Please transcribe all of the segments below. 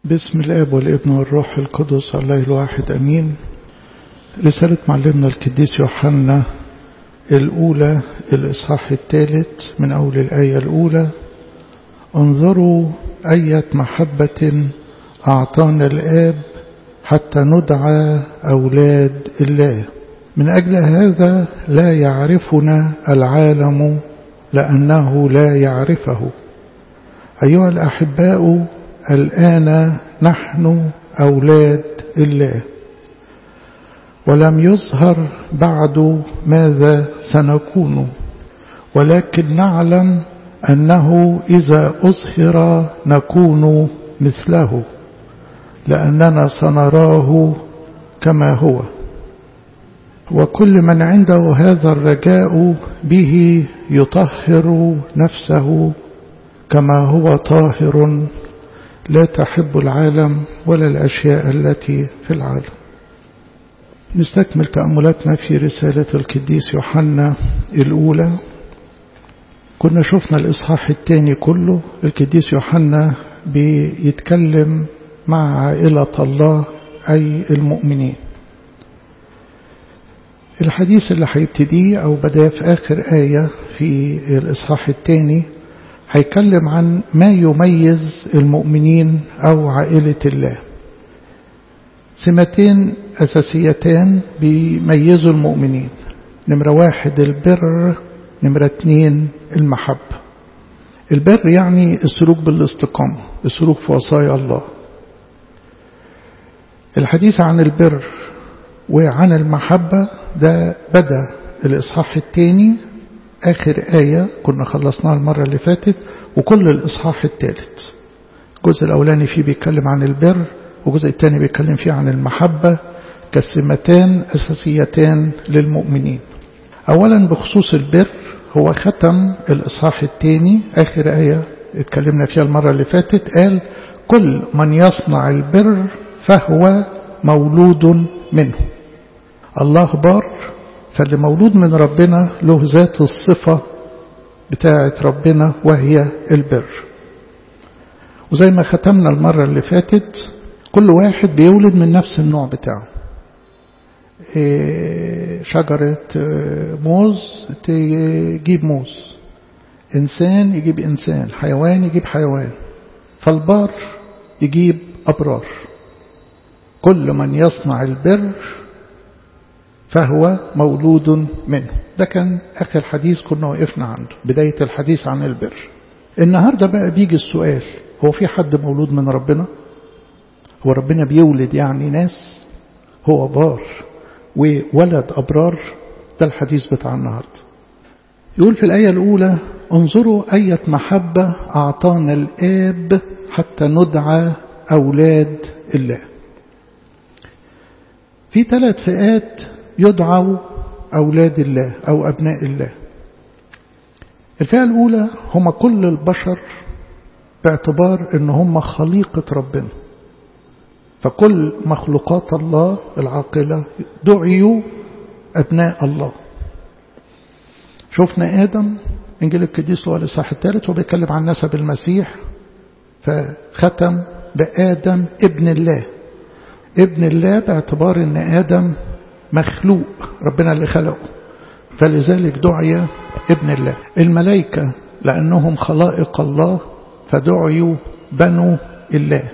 بسم الاب والابن والروح القدس الله الواحد امين رسالة معلمنا القديس يوحنا الاولى الاصحاح الثالث من اول الايه الاولى انظروا اية محبة اعطانا الاب حتى ندعى اولاد الله من اجل هذا لا يعرفنا العالم لانه لا يعرفه ايها الاحباء الآن نحن أولاد الله ولم يظهر بعد ماذا سنكون ولكن نعلم أنه إذا أظهر نكون مثله لأننا سنراه كما هو وكل من عنده هذا الرجاء به يطهر نفسه كما هو طاهر لا تحب العالم ولا الأشياء التي في العالم نستكمل تأملاتنا في رسالة القديس يوحنا الأولى كنا شفنا الإصحاح الثاني كله القديس يوحنا بيتكلم مع عائلة الله أي المؤمنين الحديث اللي هيبتديه أو بدأ في آخر آية في الإصحاح الثاني هيتكلم عن ما يميز المؤمنين أو عائلة الله سمتين أساسيتان بيميزوا المؤمنين نمرة واحد البر نمرة اتنين المحبة البر يعني السلوك بالاستقامة السلوك في وصايا الله الحديث عن البر وعن المحبة ده بدأ الإصحاح الثاني آخر آية كنا خلصناها المرة اللي فاتت وكل الإصحاح الثالث الجزء الأولاني فيه بيتكلم عن البر والجزء الثاني بيتكلم فيه عن المحبة كسمتان أساسيتان للمؤمنين أولا بخصوص البر هو ختم الإصحاح الثاني آخر آية اتكلمنا فيها المرة اللي فاتت قال كل من يصنع البر فهو مولود منه الله بار فاللي مولود من ربنا له ذات الصفة بتاعة ربنا وهي البر وزي ما ختمنا المرة اللي فاتت كل واحد بيولد من نفس النوع بتاعه شجرة موز تجيب موز إنسان يجيب إنسان حيوان يجيب حيوان فالبار يجيب أبرار كل من يصنع البر فهو مولود منه ده كان آخر حديث كنا وقفنا عنده بداية الحديث عن البر النهاردة بقى بيجي السؤال هو في حد مولود من ربنا هو ربنا بيولد يعني ناس هو بار وولد أبرار ده الحديث بتاع النهاردة يقول في الآية الأولى انظروا أية محبة أعطانا الآب حتى ندعى أولاد الله في ثلاث فئات يدعوا أولاد الله أو أبناء الله الفئة الأولى هم كل البشر باعتبار أن هم خليقة ربنا فكل مخلوقات الله العاقلة دعيوا أبناء الله شفنا آدم إنجيل القديس له الإصحاح الثالث وبيتكلم عن نسب المسيح فختم بآدم ابن الله ابن الله باعتبار أن آدم مخلوق ربنا اللي خلقه فلذلك دعي ابن الله الملائكة لأنهم خلائق الله فدعيوا بنو الله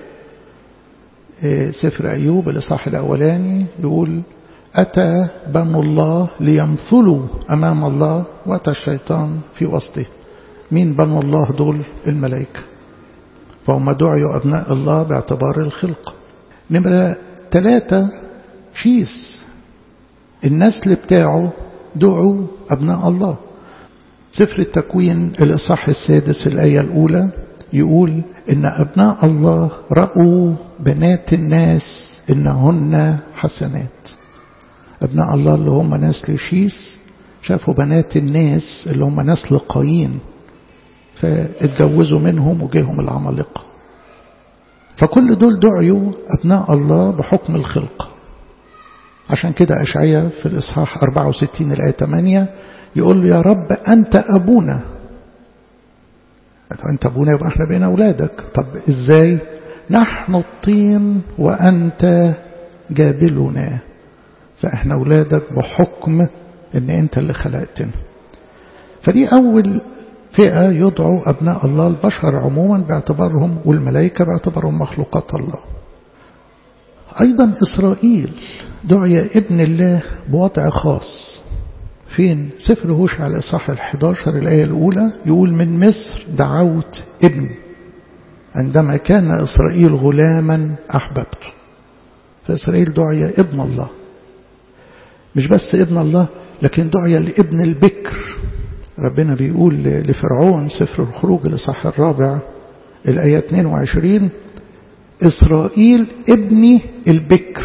سفر أيوب الإصحاح الأولاني يقول أتى بنو الله ليمثلوا أمام الله وأتى الشيطان في وسطه مين بنو الله دول الملائكة فهم دعيوا أبناء الله باعتبار الخلق نمرة ثلاثة شيس النسل بتاعه دعوا أبناء الله سفر التكوين الإصحاح السادس الآية الأولى يقول إن أبناء الله رأوا بنات الناس إنهن حسنات أبناء الله اللي هم نسل شيس شافوا بنات الناس اللي هم نسل قايين فاتجوزوا منهم وجيهم العمالقة فكل دول دعيوا أبناء الله بحكم الخلق عشان كده أشعية في الإصحاح 64 الآية 8 يقول له يا رب أنت أبونا أنت أبونا يبقى احنا بين أولادك طب إزاي نحن الطين وأنت جابلنا فإحنا أولادك بحكم إن أنت اللي خلقتنا فدي أول فئة يدعو أبناء الله البشر عموما باعتبارهم والملائكة باعتبارهم مخلوقات الله أيضا إسرائيل دعي ابن الله بوضع خاص فين سفر هوشع الإصحاح الحداشر الآية الأولى يقول من مصر دعوت ابن عندما كان إسرائيل غلاما أحببته فإسرائيل دعي ابن الله مش بس ابن الله لكن دعي لابن البكر ربنا بيقول لفرعون سفر الخروج الإصحاح الرابع الآية 22 إسرائيل ابني البكر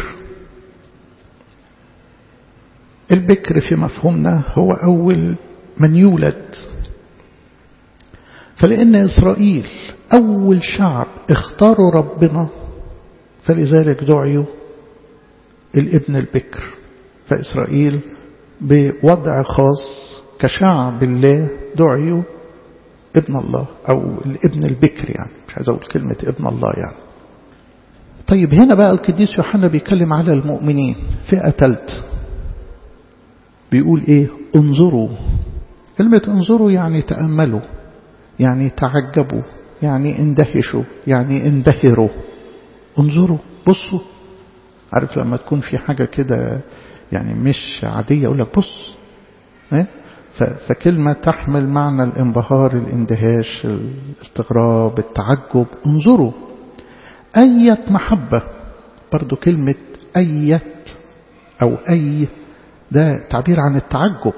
البكر في مفهومنا هو أول من يولد فلأن إسرائيل أول شعب اختاروا ربنا فلذلك دعيوا الابن البكر فإسرائيل بوضع خاص كشعب الله دعيوا ابن الله أو الابن البكر يعني مش عايز أقول كلمة ابن الله يعني طيب هنا بقى القديس يوحنا بيتكلم على المؤمنين فئة ثالث بيقول ايه انظروا كلمة انظروا يعني تأملوا يعني تعجبوا يعني اندهشوا يعني انبهروا انظروا بصوا عارف لما تكون في حاجة كده يعني مش عادية أقول لك بص فكلمة تحمل معنى الانبهار الاندهاش الاستغراب التعجب انظروا أية محبة برضو كلمة أية أو أي ده تعبير عن التعجب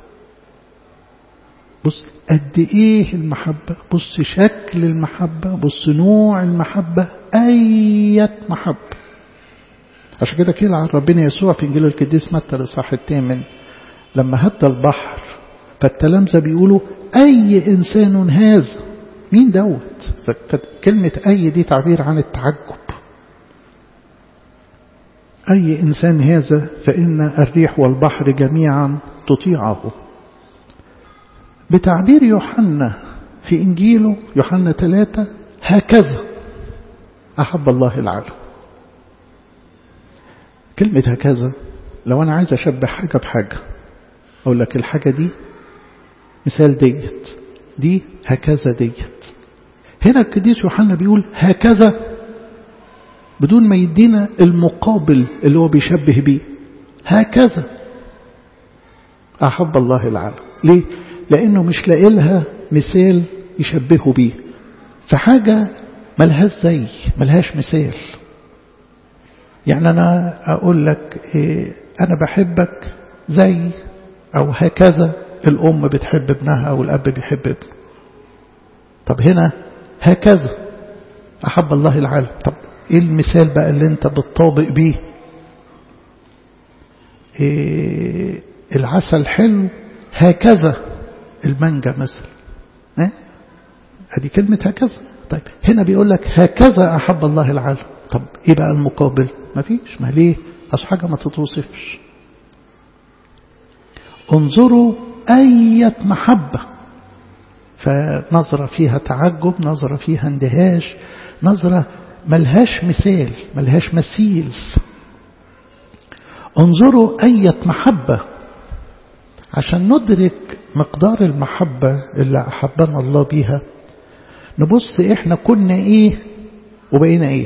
بص قد ايه المحبة بص شكل المحبة بص نوع المحبة أية محبة عشان كده كده عن ربنا يسوع في إنجيل القديس متى الإصحاح الثامن لما هدى البحر فالتلامذة بيقولوا أي إنسان هذا مين دوت فكلمة أي دي تعبير عن التعجب أي إنسان هذا فإن الريح والبحر جميعا تطيعه بتعبير يوحنا في إنجيله يوحنا ثلاثة هكذا أحب الله العالم كلمة هكذا لو أنا عايز أشبه حاجة بحاجة أقول لك الحاجة دي مثال ديت دي هكذا ديت هنا القديس يوحنا بيقول هكذا بدون ما يدينا المقابل اللي هو بيشبه بيه هكذا أحب الله العالم ليه؟ لأنه مش لاقي لها مثال يشبهه بيه فحاجة ملهاش زي ملهاش مثال يعني أنا أقول لك إيه أنا بحبك زي أو هكذا الأم بتحب ابنها أو الأب بيحب ابنه طب هنا هكذا أحب الله العالم طب إيه المثال بقى اللي أنت بتطابق بيه إيه العسل حلو هكذا المانجا مثلا إيه؟ هذه كلمة هكذا طيب هنا بيقول لك هكذا أحب الله العالم طب إيه بقى المقابل ما فيش ما ليه أصل حاجة ما تتوصفش انظروا أية محبة فنظرة فيها تعجب نظرة فيها اندهاش نظرة ملهاش مثال ملهاش مثيل انظروا أية محبة عشان ندرك مقدار المحبة اللي أحبنا الله بيها نبص إحنا كنا إيه وبقينا إيه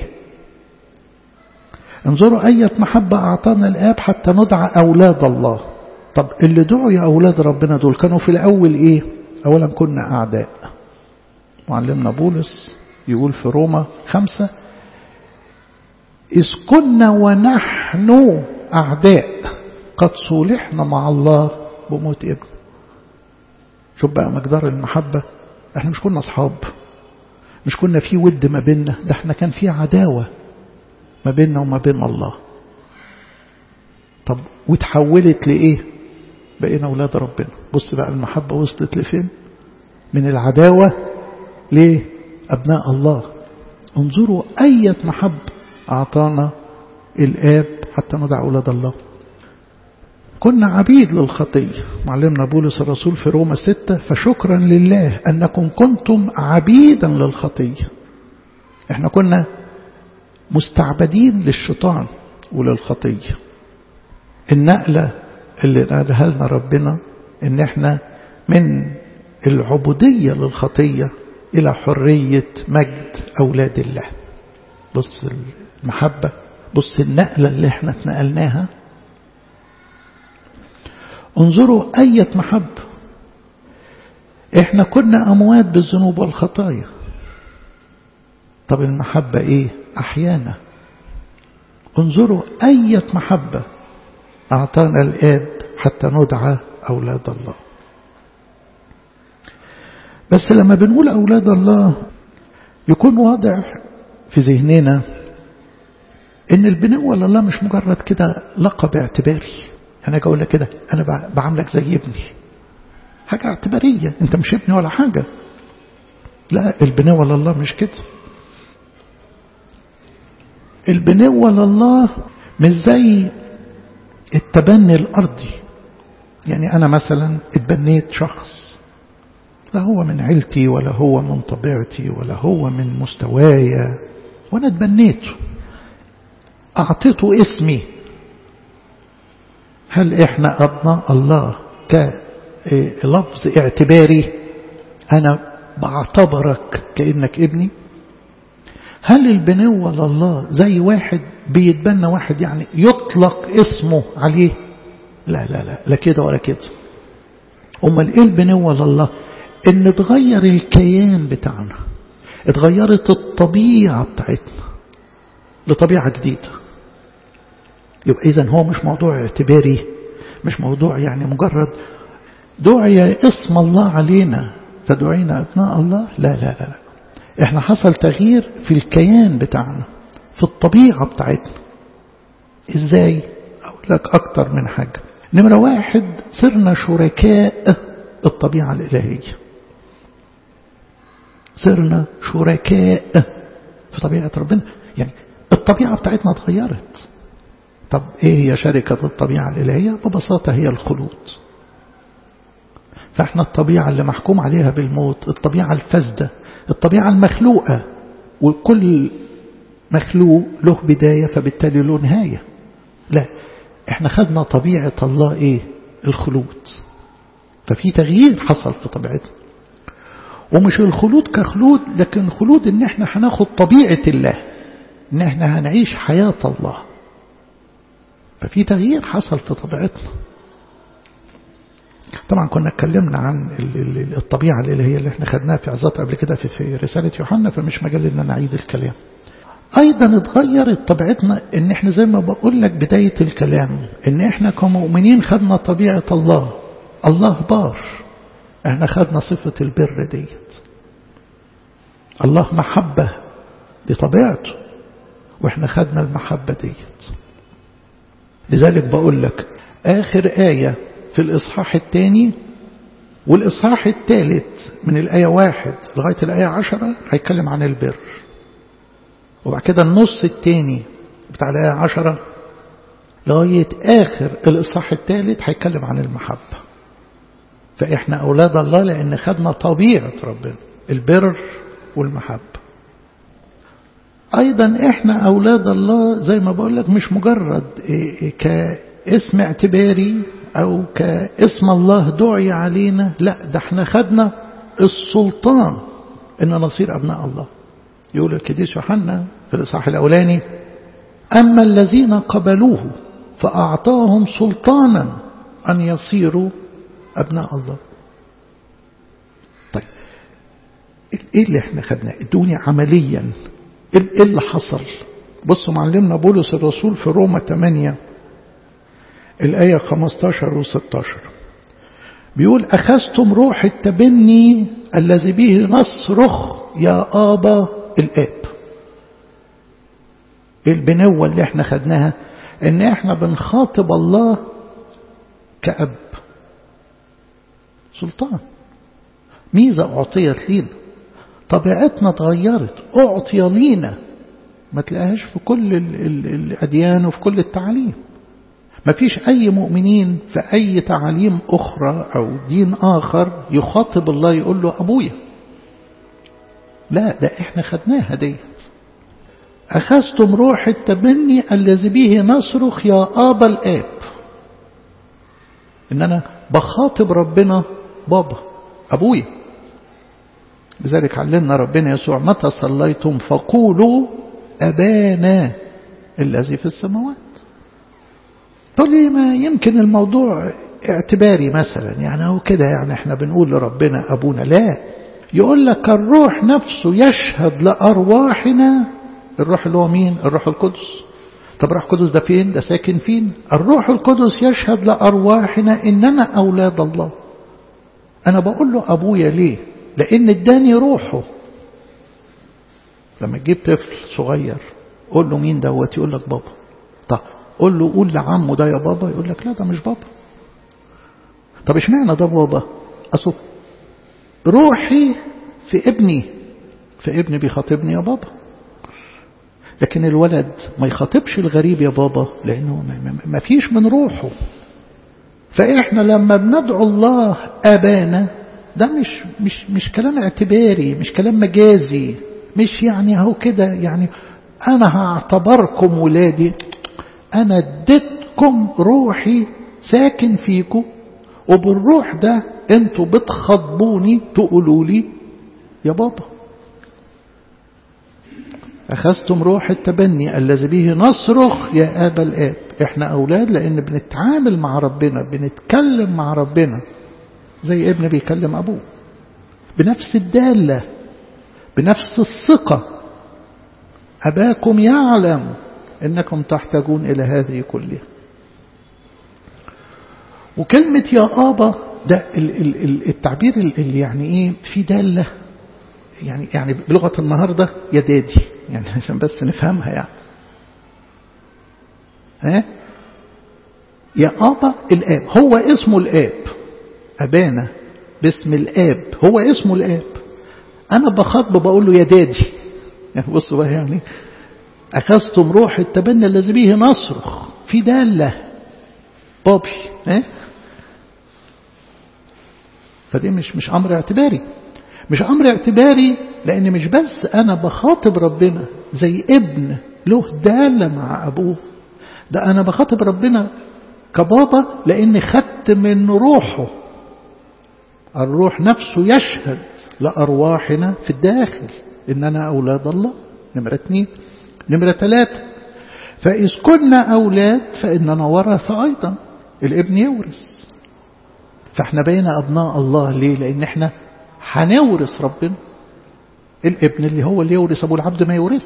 انظروا أية محبة أعطانا الآب حتى ندعى أولاد الله طب اللي دعوا يا أولاد ربنا دول كانوا في الأول إيه أولا كنا أعداء معلمنا بولس يقول في روما خمسة إذ كنا ونحن أعداء قد صولحنا مع الله بموت ابنه شوف بقى مقدار المحبة احنا مش كنا أصحاب مش كنا في ود ما بيننا ده احنا كان في عداوة ما بيننا وما بين الله طب وتحولت لإيه بقينا أولاد ربنا بص بقى المحبة وصلت لفين من العداوة لأبناء الله انظروا أية محبة أعطانا الآب حتى ندع أولاد الله كنا عبيد للخطية معلمنا بولس الرسول في روما ستة فشكرا لله أنكم كنتم عبيدا للخطية احنا كنا مستعبدين للشيطان وللخطية النقلة اللي نقلها لنا ربنا ان احنا من العبودية للخطية الى حرية مجد اولاد الله بص المحبة بص النقلة اللي احنا اتنقلناها انظروا أية محبة احنا كنا أموات بالذنوب والخطايا طب المحبة ايه أحيانا انظروا أية محبة أعطانا الآب حتى ندعى أولاد الله بس لما بنقول أولاد الله يكون واضح في ذهننا ان البنوة لله مش مجرد كده لقب اعتباري انا اقول لك كده انا بعاملك زي ابني حاجة اعتبارية انت مش ابني ولا حاجة لا البنوة لله مش كده البنوة لله مش زي التبني الأرضي يعني أنا مثلا اتبنيت شخص لا هو من عيلتي ولا هو من طبيعتي ولا هو من مستوايا وأنا اتبنيته أعطيته اسمي هل إحنا أبناء الله كلفظ اعتباري أنا بعتبرك كأنك ابني هل البنوة لله زي واحد بيتبنى واحد يعني يطلق اسمه عليه لا لا لا لا كده ولا كده أمال إيه البنوة لله إن اتغير الكيان بتاعنا اتغيرت الطبيعة بتاعتنا لطبيعة جديدة يبقى إذا هو مش موضوع اعتباري مش موضوع يعني مجرد دعي اسم الله علينا فدعينا أبناء الله لا لا لا احنا حصل تغيير في الكيان بتاعنا في الطبيعة بتاعتنا ازاي اقول لك اكتر من حاجة نمرة واحد صرنا شركاء الطبيعة الالهية صرنا شركاء في طبيعة ربنا يعني الطبيعة بتاعتنا اتغيرت طب ايه هي شركة الطبيعة الالهية ببساطة هي الخلود فاحنا الطبيعة اللي محكوم عليها بالموت الطبيعة الفاسدة الطبيعة المخلوقة وكل مخلوق له بداية فبالتالي له نهاية لا احنا خدنا طبيعة الله ايه الخلود ففي تغيير حصل في طبيعتنا ومش الخلود كخلود لكن خلود ان احنا هناخد طبيعة الله ان احنا هنعيش حياة الله ففي تغيير حصل في طبيعتنا طبعا كنا اتكلمنا عن الطبيعة الإلهية اللي احنا خدناها في عظات قبل كده في رسالة يوحنا فمش مجال ان انا اعيد الكلام ايضا اتغيرت طبيعتنا ان احنا زي ما بقول لك بداية الكلام ان احنا كمؤمنين خدنا طبيعة الله الله بار احنا خدنا صفة البر ديت الله محبة دي طبيعته واحنا خدنا المحبة ديت لذلك بقول لك آخر آية في الإصحاح الثاني والإصحاح الثالث من الآية واحد لغاية الآية عشرة هيتكلم عن البر وبعد كده النص الثاني بتاع الآية عشرة لغاية آخر الإصحاح الثالث هيتكلم عن المحبة فإحنا أولاد الله لأن خدنا طبيعة ربنا البر والمحبة أيضا إحنا أولاد الله زي ما بقول لك مش مجرد كاسم اعتباري أو كاسم الله دعي علينا لا ده احنا خدنا السلطان ان نصير أبناء الله يقول الكديس يوحنا في الإصحاح الأولاني أما الذين قبلوه فأعطاهم سلطانا أن يصيروا أبناء الله طيب إيه اللي احنا خدناه ادوني عمليا إيه اللي حصل بصوا معلمنا بولس الرسول في روما 8 الآية 15 و 16 بيقول أخذتم روح التبني الذي به نصرخ يا آبا الآب البنوة اللي احنا خدناها ان احنا بنخاطب الله كأب سلطان ميزة أعطيت لينا طبيعتنا اتغيرت أعطي لينا ما تلاقيهاش في كل ال ال الأديان وفي كل التعليم ما فيش أي مؤمنين في أي تعاليم أخرى أو دين آخر يخاطب الله يقول له أبويا لا ده احنا خدناها ديت أخذتم روح التبني الذي به نصرخ يا آبا الآب إن أنا بخاطب ربنا بابا أبويا لذلك علمنا ربنا يسوع متى صليتم فقولوا أبانا الذي في السماوات تقول لي ما يمكن الموضوع اعتباري مثلا يعني هو كده يعني احنا بنقول لربنا أبونا لا يقول لك الروح نفسه يشهد لأرواحنا الروح اللي هو مين الروح القدس طب الروح القدس ده فين ده ساكن فين الروح القدس يشهد لأرواحنا إننا أولاد الله أنا بقول له أبويا ليه لأن اداني روحه لما تجيب طفل صغير قول له مين دوت يقول لك بابا طب قول له قول لعمه ده يا بابا يقول لك لا ده مش بابا طب اشمعنى ده بابا أصل روحي في ابني فابني بيخاطبني يا بابا لكن الولد ما يخاطبش الغريب يا بابا لأنه ما فيش من روحه فإحنا لما بندعو الله أبانا ده مش مش مش كلام اعتباري مش كلام مجازي مش يعني اهو كده يعني أنا هعتبركم ولادي أنا اديتكم روحي ساكن فيكم وبالروح ده انتوا بتخاطبوني تقولوا لي يا بابا أخذتم روح التبني الذي به نصرخ يا آبا الآب إحنا أولاد لأن بنتعامل مع ربنا بنتكلم مع ربنا زي ابن بيكلم أبوه بنفس الدالة بنفس الثقة أباكم يعلم إنكم تحتاجون إلى هذه كلها وكلمة يا آبا ده التعبير اللي يعني إيه في دالة يعني يعني بلغة النهاردة يا دادي يعني عشان بس نفهمها يعني ها يا أبا الآب هو اسمه الآب أبانا باسم الآب هو اسمه الآب أنا بخاطبه بقول له يا دادي يعني بصوا بقى يعني أخذتم روح التبني الذي به نصرخ في دالة بابي ها فدي مش مش أمر اعتباري مش أمر اعتباري لأن مش بس أنا بخاطب ربنا زي ابن له دالة مع أبوه ده أنا بخاطب ربنا كبابا لأني خدت من روحه الروح نفسه يشهد لأرواحنا في الداخل إننا أولاد الله نمرة اثنين نمرة ثلاثة فإذ كنا أولاد فإننا ورث أيضا الابن يورث فاحنا بين أبناء الله ليه لأن احنا هنورث ربنا الابن اللي هو اللي يورث أبو العبد ما يورث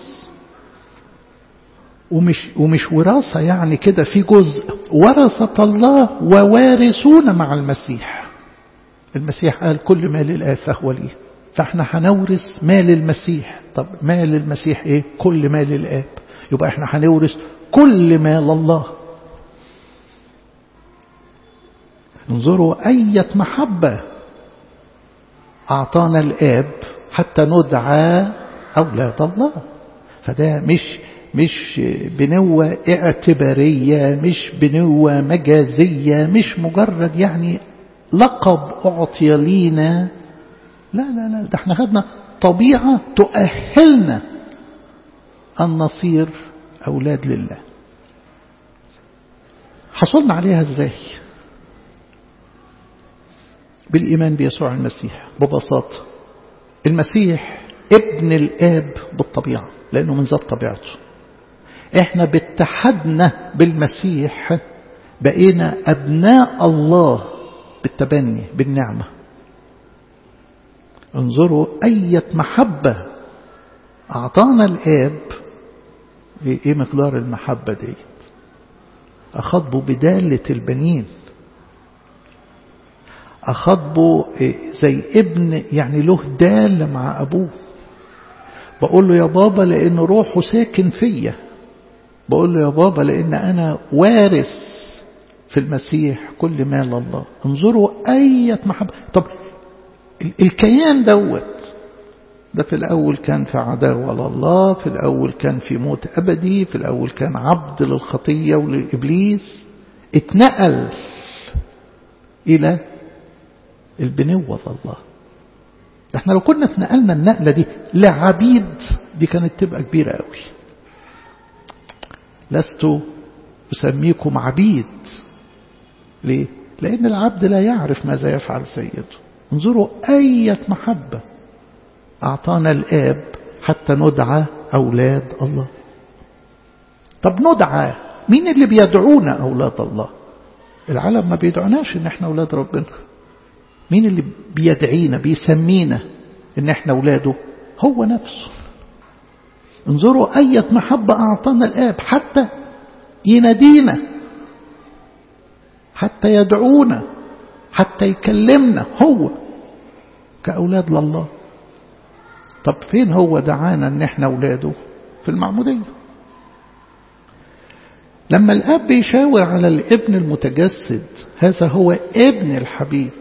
ومش, ومش وراثة يعني كده في جزء ورثة الله ووارثون مع المسيح المسيح قال كل ما للآب فهو لي فاحنا هنورث مال المسيح طب مال المسيح ايه كل ما للآب يبقى احنا هنورث كل مال الله انظروا أية محبة أعطانا الآب حتى ندعى أولاد الله فده مش مش بنوة اعتبارية مش بنوة مجازية مش مجرد يعني لقب أعطي لينا لا لا لا ده احنا خدنا طبيعة تؤهلنا أن نصير أولاد لله حصلنا عليها ازاي بالإيمان بيسوع المسيح ببساطة المسيح ابن الآب بالطبيعة لأنه من ذات طبيعته احنا باتحدنا بالمسيح بقينا أبناء الله بالتبني بالنعمة انظروا أية محبة أعطانا الآب إيه مقدار المحبة دي أخاطبه بدالة البنين أخاطبه زي ابن يعني له دالة مع أبوه بقول له يا بابا لأن روحه ساكن فيا بقول له يا بابا لأن أنا وارث في المسيح كل مال الله انظروا أية محبة طب الكيان دوت ده في الأول كان في عداوة لله في الأول كان في موت أبدي في الأول كان عبد للخطية ولإبليس اتنقل إلى البنوة الله احنا لو كنا اتنقلنا النقلة دي لعبيد دي كانت تبقى كبيرة قوي لست أسميكم عبيد ليه؟ لأن العبد لا يعرف ماذا يفعل سيده انظروا أية محبة أعطانا الآب حتى ندعى أولاد الله طب ندعى مين اللي بيدعونا أولاد الله العالم ما بيدعوناش إن احنا أولاد ربنا مين اللي بيدعينا بيسمينا إن احنا أولاده هو نفسه انظروا أية محبة أعطانا الآب حتى ينادينا حتى يدعونا حتى يكلمنا هو كأولاد لله طب فين هو دعانا ان احنا اولاده في المعمودية لما الاب بيشاور على الابن المتجسد هذا هو ابن الحبيب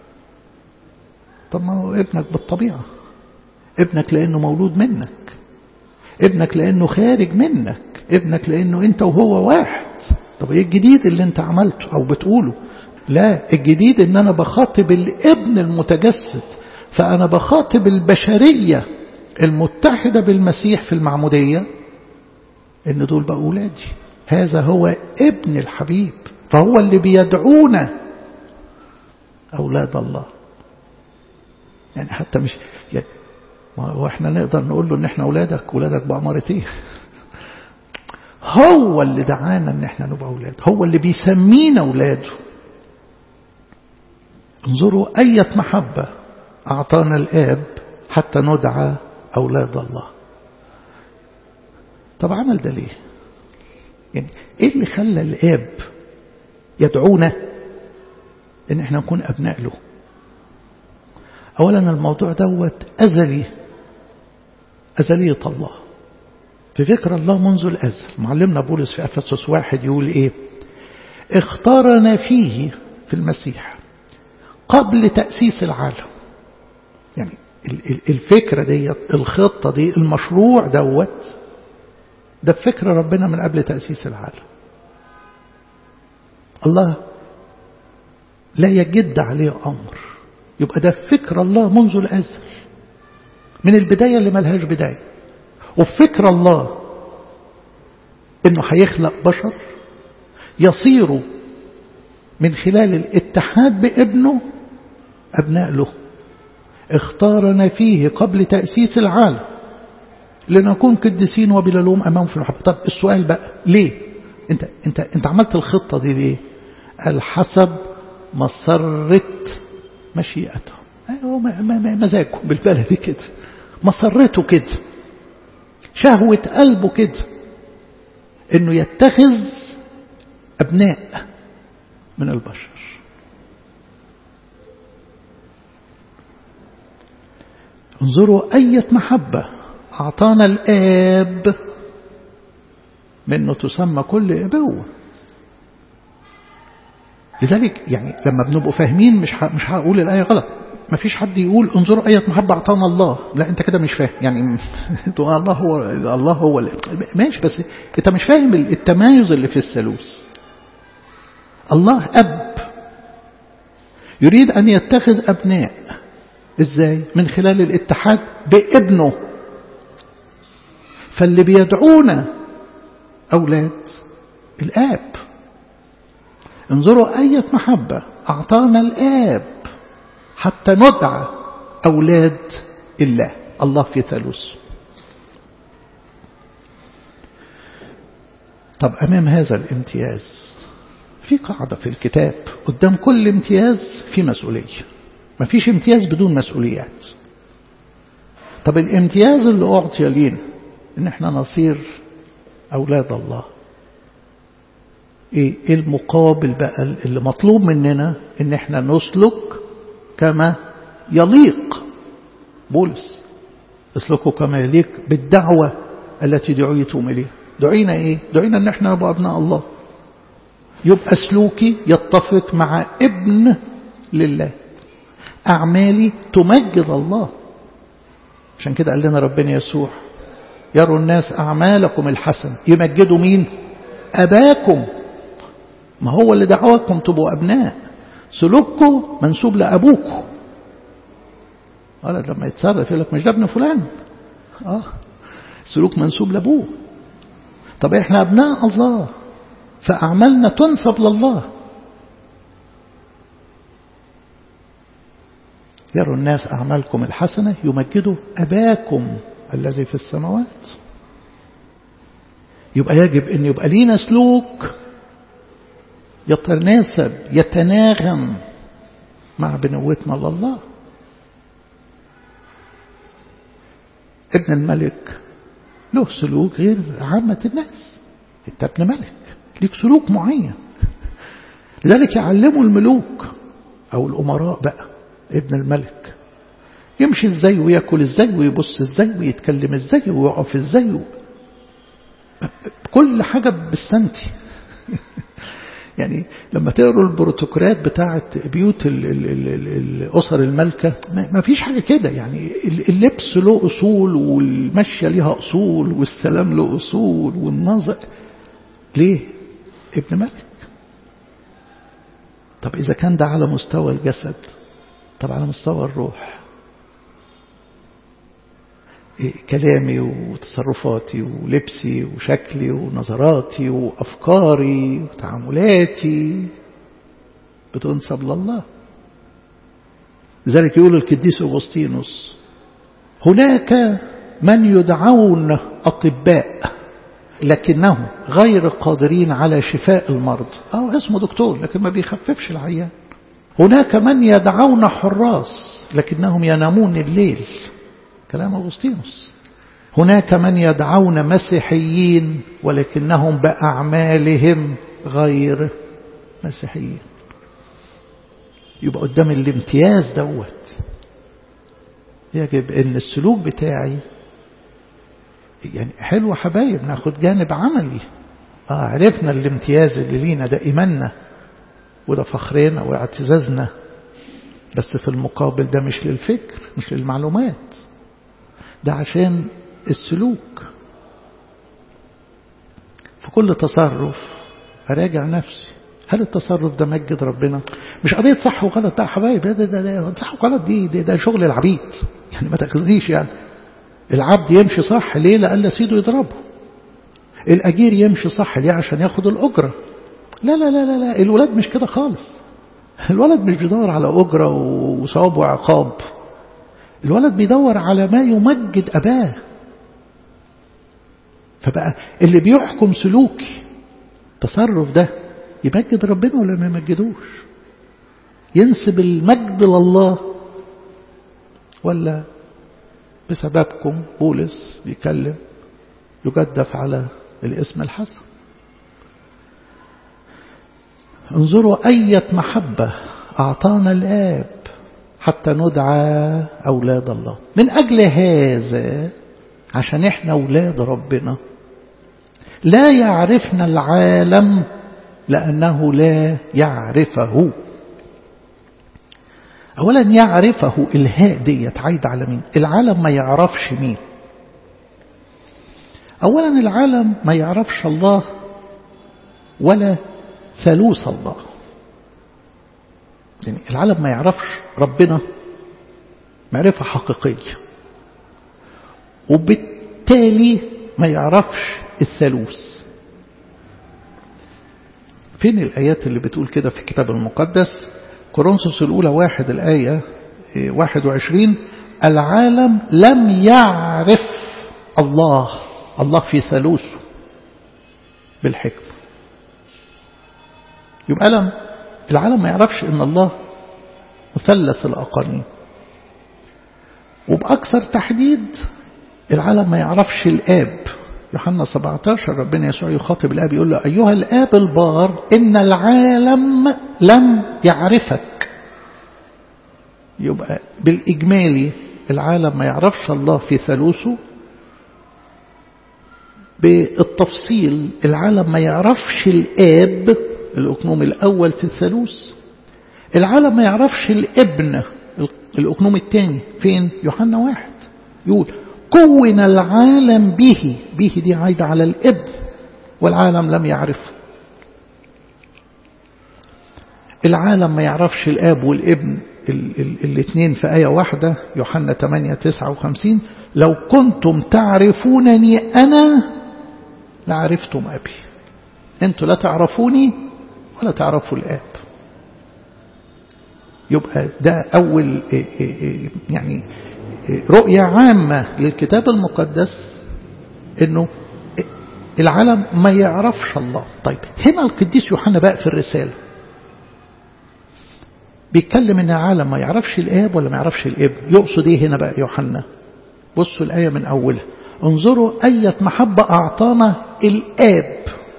طب ما هو ابنك بالطبيعة ابنك لانه مولود منك ابنك لانه خارج منك ابنك لانه انت وهو واحد طب ايه الجديد اللي انت عملته او بتقوله لا الجديد ان انا بخاطب الابن المتجسد فانا بخاطب البشرية المتحدة بالمسيح في المعمودية ان دول بقى اولادي هذا هو ابن الحبيب فهو اللي بيدعونا اولاد الله يعني حتى مش يعني هو احنا نقدر نقول له ان احنا اولادك اولادك بأمارة ايه هو اللي دعانا ان احنا نبقى اولاد هو اللي بيسمينا اولاده انظروا أية محبة أعطانا الآب حتى ندعى أولاد الله طب عمل ده ليه يعني إيه اللي خلى الآب يدعونا إن إحنا نكون أبناء له أولا الموضوع دوت أزلي أزلية الله في فكر الله منذ الأزل معلمنا بولس في أفسس واحد يقول إيه اختارنا فيه في المسيح قبل تأسيس العالم يعني الفكرة دي الخطة دي المشروع دوت ده فكرة ربنا من قبل تأسيس العالم الله لا يجد عليه أمر يبقى ده فكر الله منذ الأزل من البداية اللي ملهاش بداية وفكر الله انه هيخلق بشر يصيروا من خلال الاتحاد بابنه أبناء له اختارنا فيه قبل تأسيس العالم لنكون قديسين وبلا لوم أمام في المحبة طب السؤال بقى ليه انت, انت, انت عملت الخطة دي ليه قال حسب مسرة مشيئته هو مزاجه بالبلدي كده مسرته كده شهوة قلبه كده انه يتخذ أبناء من البشر انظروا أية محبة أعطانا الآب منه تسمى كل إبوة لذلك يعني لما بنبقوا فاهمين مش مش هقول الآية غلط ما فيش حد يقول انظروا آية محبة أعطانا الله لا أنت كده مش فاهم يعني الله هو الله هو ماشي بس أنت مش فاهم التمايز اللي في الثالوث الله أب يريد أن يتخذ أبناء إزاي من خلال الاتحاد بابنه فاللي بيدعونا أولاد الآب انظروا أية محبة أعطانا الآب حتى ندعى أولاد الله الله في ثالوث طب أمام هذا الامتياز في قاعدة في الكتاب قدام كل امتياز في مسؤولية ما فيش امتياز بدون مسؤوليات طب الامتياز اللي أعطي لينا ان احنا نصير أولاد الله ايه المقابل بقى اللي مطلوب مننا ان احنا نسلك كما يليق بولس اسلكوا كما يليق بالدعوة التي دعيتم إليها دعينا ايه دعينا ان احنا نبقى ابناء الله يبقى سلوكي يتفق مع ابن لله أعمالي تمجد الله عشان كده قال لنا ربنا يسوع يروا الناس أعمالكم الحسن يمجدوا مين أباكم ما هو اللي دعواكم تبقوا أبناء سلوككم منسوب لأبوكم ولد لما يتصرف يقول لك مش ده ابن فلان اه سلوك منسوب لأبوه طب احنا ابناء الله فاعمالنا تنسب لله يروا الناس اعمالكم الحسنه يمجدوا اباكم الذي في السماوات يبقى يجب ان يبقى لينا سلوك يتناسب يتناغم مع بنوتنا لله ابن الملك له سلوك غير عامة الناس انت ابن ملك ليك سلوك معين لذلك يعلموا الملوك او الامراء بقى ابن الملك يمشي ازاي وياكل ازاي ويبص ازاي ويتكلم ازاي ويقف ازاي كل حاجة بالسنتي يعني لما تقروا البروتوكولات بتاعة بيوت ال ال ال ال الأسر الملكة ما فيش حاجة كده يعني اللبس له أصول والمشية ليها أصول والسلام له أصول والنظر ليه؟ ابن ملك طب إذا كان ده على مستوى الجسد طب على مستوى الروح كلامي وتصرفاتي ولبسي وشكلي ونظراتي وأفكاري وتعاملاتي بتنسب لله لذلك يقول القديس أغسطينوس هناك من يدعون أطباء لكنهم غير قادرين على شفاء المرض أو اسمه دكتور لكن ما بيخففش العيان هناك من يدعون حراس لكنهم ينامون الليل كلام أغسطينوس هناك من يدعون مسيحيين ولكنهم بأعمالهم غير مسيحيين يبقى قدام الامتياز دوت يجب ان السلوك بتاعي يعني حلو حبايب ناخد جانب عملي آه عرفنا الامتياز اللي لينا ده إيماننا وده فخرنا واعتزازنا بس في المقابل ده مش للفكر مش للمعلومات ده عشان السلوك في كل تصرف أراجع نفسي هل التصرف ده مجد ربنا مش قضية صح وغلط ده حبايب ده, ده, ده صح وغلط دي ده, ده شغل العبيد يعني ما تاخذنيش يعني العبد يمشي صح ليه لألا سيده يضربه الأجير يمشي صح ليه عشان ياخد الأجرة لا لا لا لا, لا. الولاد مش كده خالص الولد مش بيدور على أجرة وثواب وعقاب الولد بيدور على ما يمجد أباه فبقى اللي بيحكم سلوكي التصرف ده يمجد ربنا ولا ما يمجدوش ينسب المجد لله ولا بسببكم بولس بيكلم يجدف على الاسم الحسن انظروا أية محبة أعطانا الآب حتى ندعى أولاد الله من أجل هذا عشان إحنا أولاد ربنا لا يعرفنا العالم لأنه لا يعرفه أولا يعرفه الهاء ديت عايد على مين العالم ما يعرفش مين أولا العالم ما يعرفش الله ولا ثالوث الله يعني العالم ما يعرفش ربنا معرفة حقيقية وبالتالي ما يعرفش الثالوث فين الآيات اللي بتقول كده في الكتاب المقدس كورنثوس الأولى واحد الآية واحد وعشرين العالم لم يعرف الله الله في ثالوثه بالحكمة يبقى لم العالم ما يعرفش ان الله مثلث الأقانيم وبأكثر تحديد العالم ما يعرفش الآب يوحنا 17 ربنا يسوع يخاطب الآب يقول له أيها الآب البار إن العالم لم يعرفك يبقى بالإجمالي العالم ما يعرفش الله في ثالوثه بالتفصيل العالم ما يعرفش الآب الأكنوم الأول في الثالوث العالم ما يعرفش الابن الأكنوم الثاني فين يوحنا واحد يقول كون العالم به به دي عايدة على الابن والعالم لم يعرفه العالم ما يعرفش الاب والابن الاثنين في آية واحدة يوحنا 8 59 لو كنتم تعرفونني أنا لعرفتم أبي أنتوا لا تعرفوني ولا تعرفوا الآب يبقى ده أول يعني رؤية عامة للكتاب المقدس أنه العالم ما يعرفش الله طيب هنا القديس يوحنا بقى في الرسالة بيتكلم ان العالم ما يعرفش الاب ولا ما يعرفش الابن يقصد ايه هنا بقى يوحنا بصوا الآية من أولها انظروا أية محبة أعطانا الآب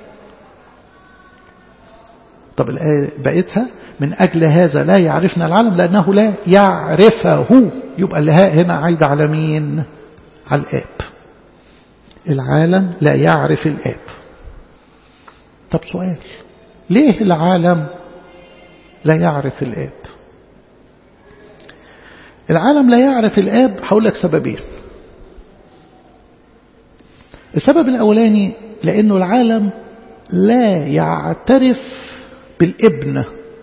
طب الآية بقيتها من أجل هذا لا يعرفنا العالم لأنه لا يعرفه يبقى الهاء هنا عايدة على مين على الآب العالم لا يعرف الآب طب سؤال ليه العالم لا يعرف الآب العالم لا يعرف الآب هقول لك سببين السبب الأولاني لأنه العالم لا يعترف بالابن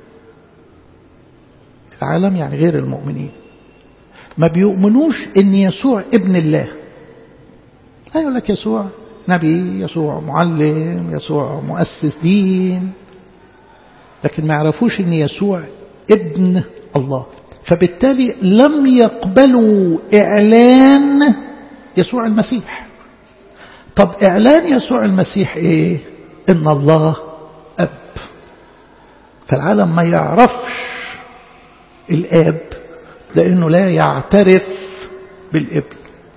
العالم يعني غير المؤمنين ما بيؤمنوش ان يسوع ابن الله لا يقول لك يسوع نبي يسوع معلم يسوع مؤسس دين لكن ما يعرفوش ان يسوع ابن الله فبالتالي لم يقبلوا إعلان يسوع المسيح طب إعلان يسوع المسيح إيه إن الله أب فالعالم ما يعرفش الآب لأنه لا يعترف بالابن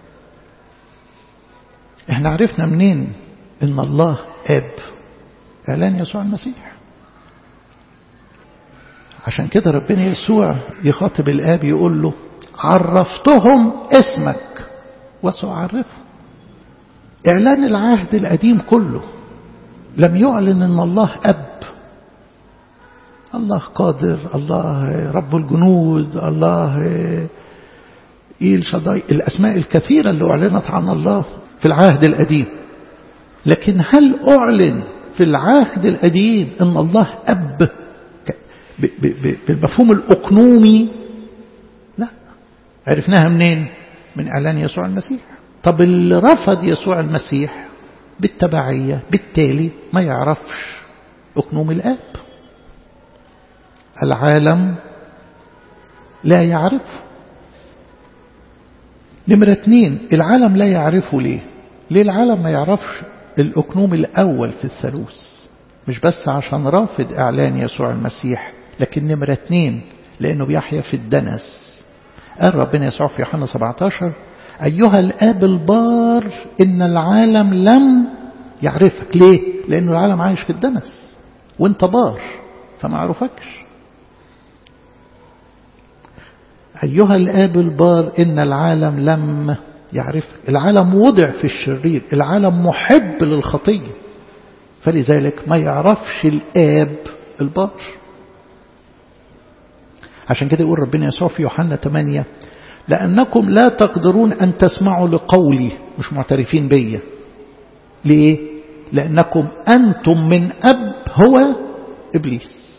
احنا عرفنا منين إن الله أب إعلان يسوع المسيح عشان كده ربنا يسوع يخاطب الآب يقول له عرفتهم اسمك وسأعرفهم إعلان العهد القديم كله لم يعلن أن الله أب الله قادر الله رب الجنود الله إيل شداي الأسماء الكثيرة اللي أعلنت عن الله في العهد القديم لكن هل أعلن في العهد القديم أن الله أب بالمفهوم الأقنومي لا عرفناها منين من إعلان يسوع المسيح طب اللي رفض يسوع المسيح بالتبعية بالتالي ما يعرفش أقنوم الآب العالم لا يعرف نمرة اثنين العالم لا يعرفه ليه ليه العالم ما يعرفش الأقنوم الأول في الثالوث مش بس عشان رافض إعلان يسوع المسيح لكن نمرة اثنين لأنه بيحيا في الدنس قال ربنا يسوع في يوحنا 17 أيها الآب البار إن العالم لم يعرفك ليه؟ لأنه العالم عايش في الدنس وانت بار فما عرفكش أيها الآب البار إن العالم لم يعرفك العالم وضع في الشرير العالم محب للخطية فلذلك ما يعرفش الآب البار عشان كده يقول ربنا يسوع في يوحنا 8 لأنكم لا تقدرون أن تسمعوا لقولي مش معترفين بيا ليه؟ لأنكم أنتم من أب هو إبليس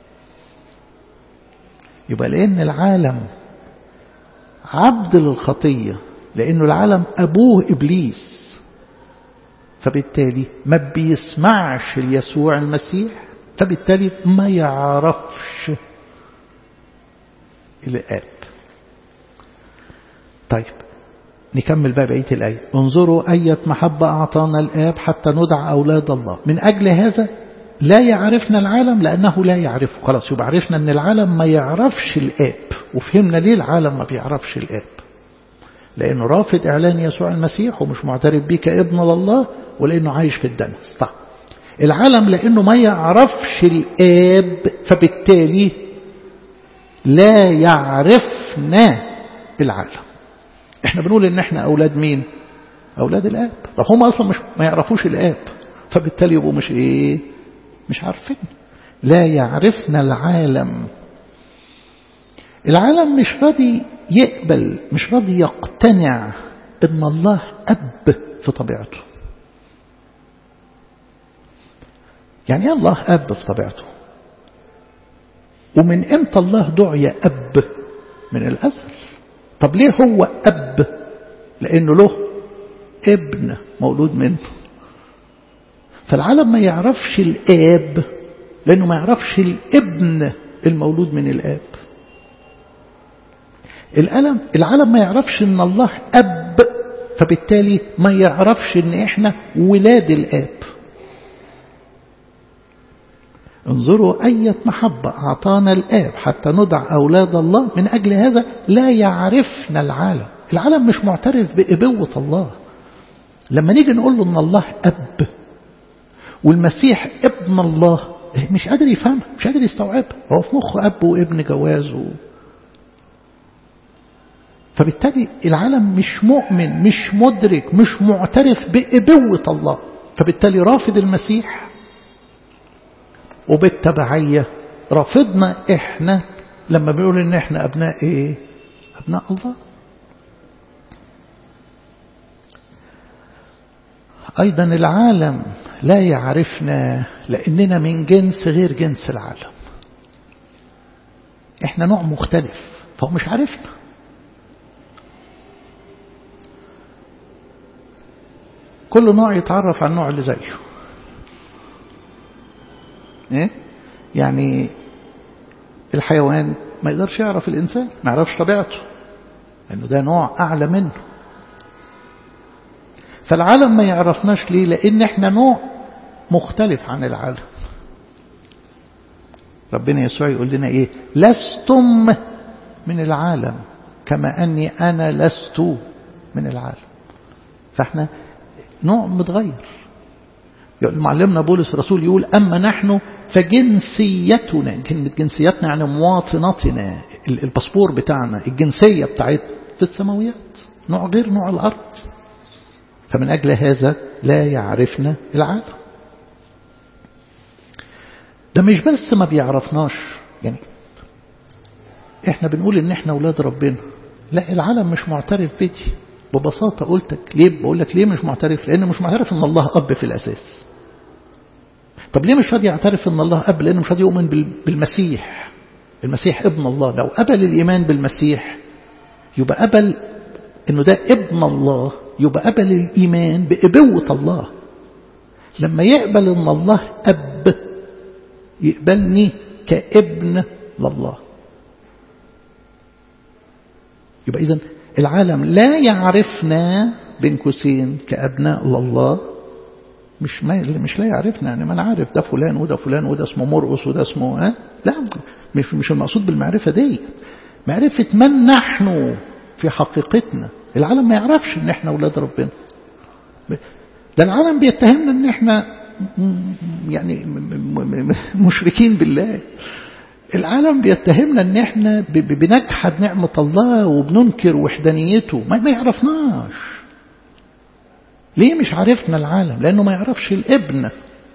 يبقى لأن العالم عبد للخطية لأنه العالم أبوه إبليس فبالتالي ما بيسمعش ليسوع المسيح فبالتالي ما يعرفش الآب طيب نكمل بقى بقية الآية انظروا أية محبة أعطانا الآب حتى ندع أولاد الله من أجل هذا لا يعرفنا العالم لأنه لا يعرفه خلاص يبقى عرفنا أن العالم ما يعرفش الآب وفهمنا ليه العالم ما بيعرفش الآب لأنه رافض إعلان يسوع المسيح ومش معترف بيه كابن لله ولأنه عايش في الدنس طيب العالم لأنه ما يعرفش الآب فبالتالي لا يعرفنا العالم احنا بنقول ان احنا اولاد مين اولاد الاب فهم اصلا مش ما يعرفوش الاب فبالتالي يبقوا مش ايه مش عارفين لا يعرفنا العالم العالم مش راضي يقبل مش راضي يقتنع ان الله اب في طبيعته يعني الله اب في طبيعته ومن امتى الله دعي اب من الازل طب ليه هو اب لانه له ابن مولود منه فالعالم ما يعرفش الآب لأنه ما يعرفش الابن المولود من الآب العالم العالم ما يعرفش ان الله أب فبالتالي ما يعرفش ان احنا ولاد الآب انظروا أية محبة أعطانا الآب حتى ندع أولاد الله من أجل هذا لا يعرفنا العالم العالم مش معترف بإبوة الله لما نيجي نقول له ان الله أب والمسيح ابن الله مش قادر يفهمها مش قادر يستوعبها هو في مخه أب وابن جواز و... فبالتالي العالم مش مؤمن مش مدرك مش معترف بإبوة الله فبالتالي رافض المسيح وبالتبعية رافضنا احنا لما بيقول ان احنا ابناء ايه ابناء الله ايضا العالم لا يعرفنا لاننا من جنس غير جنس العالم احنا نوع مختلف فهو مش عارفنا كل نوع يتعرف على النوع اللي زيه إيه؟ يعني الحيوان ما يقدرش يعرف الإنسان ما يعرفش طبيعته لأنه ده نوع أعلى منه فالعالم ما يعرفناش ليه لأن احنا نوع مختلف عن العالم ربنا يسوع يقول لنا ايه لستم من العالم كما أني أنا لست من العالم فاحنا نوع متغير معلمنا بولس الرسول يقول أما نحن فجنسيتنا كلمة جنسيتنا يعني مواطنتنا الباسبور بتاعنا الجنسية بتاعتنا في السماويات نوع غير نوع الأرض فمن أجل هذا لا يعرفنا العالم ده مش بس ما بيعرفناش يعني احنا بنقول ان احنا اولاد ربنا لا العالم مش معترف بدي ببساطة قلتك ليه بقول لك ليه مش معترف لأنه مش معترف أن الله أب في الأساس طب ليه مش راضي يعترف أن الله أب لأنه مش راضي يؤمن بالمسيح المسيح ابن الله لو قبل الإيمان بالمسيح يبقى قبل أنه ده ابن الله يبقى قبل الإيمان بإبوة الله لما يقبل أن الله أب يقبلني كابن لله يبقى إذن العالم لا يعرفنا بين قوسين كأبناء لله مش ما مش لا يعرفنا يعني ما انا عارف ده فلان وده فلان وده اسمه مرقص وده اسمه ها لا مش مش المقصود بالمعرفة دي معرفة من نحن في حقيقتنا العالم ما يعرفش ان احنا اولاد ربنا ده العالم بيتهمنا ان احنا يعني مشركين بالله العالم بيتهمنا ان احنا بنجحد نعمة الله وبننكر وحدانيته ما, ما يعرفناش ليه مش عارفنا العالم لانه ما يعرفش الابن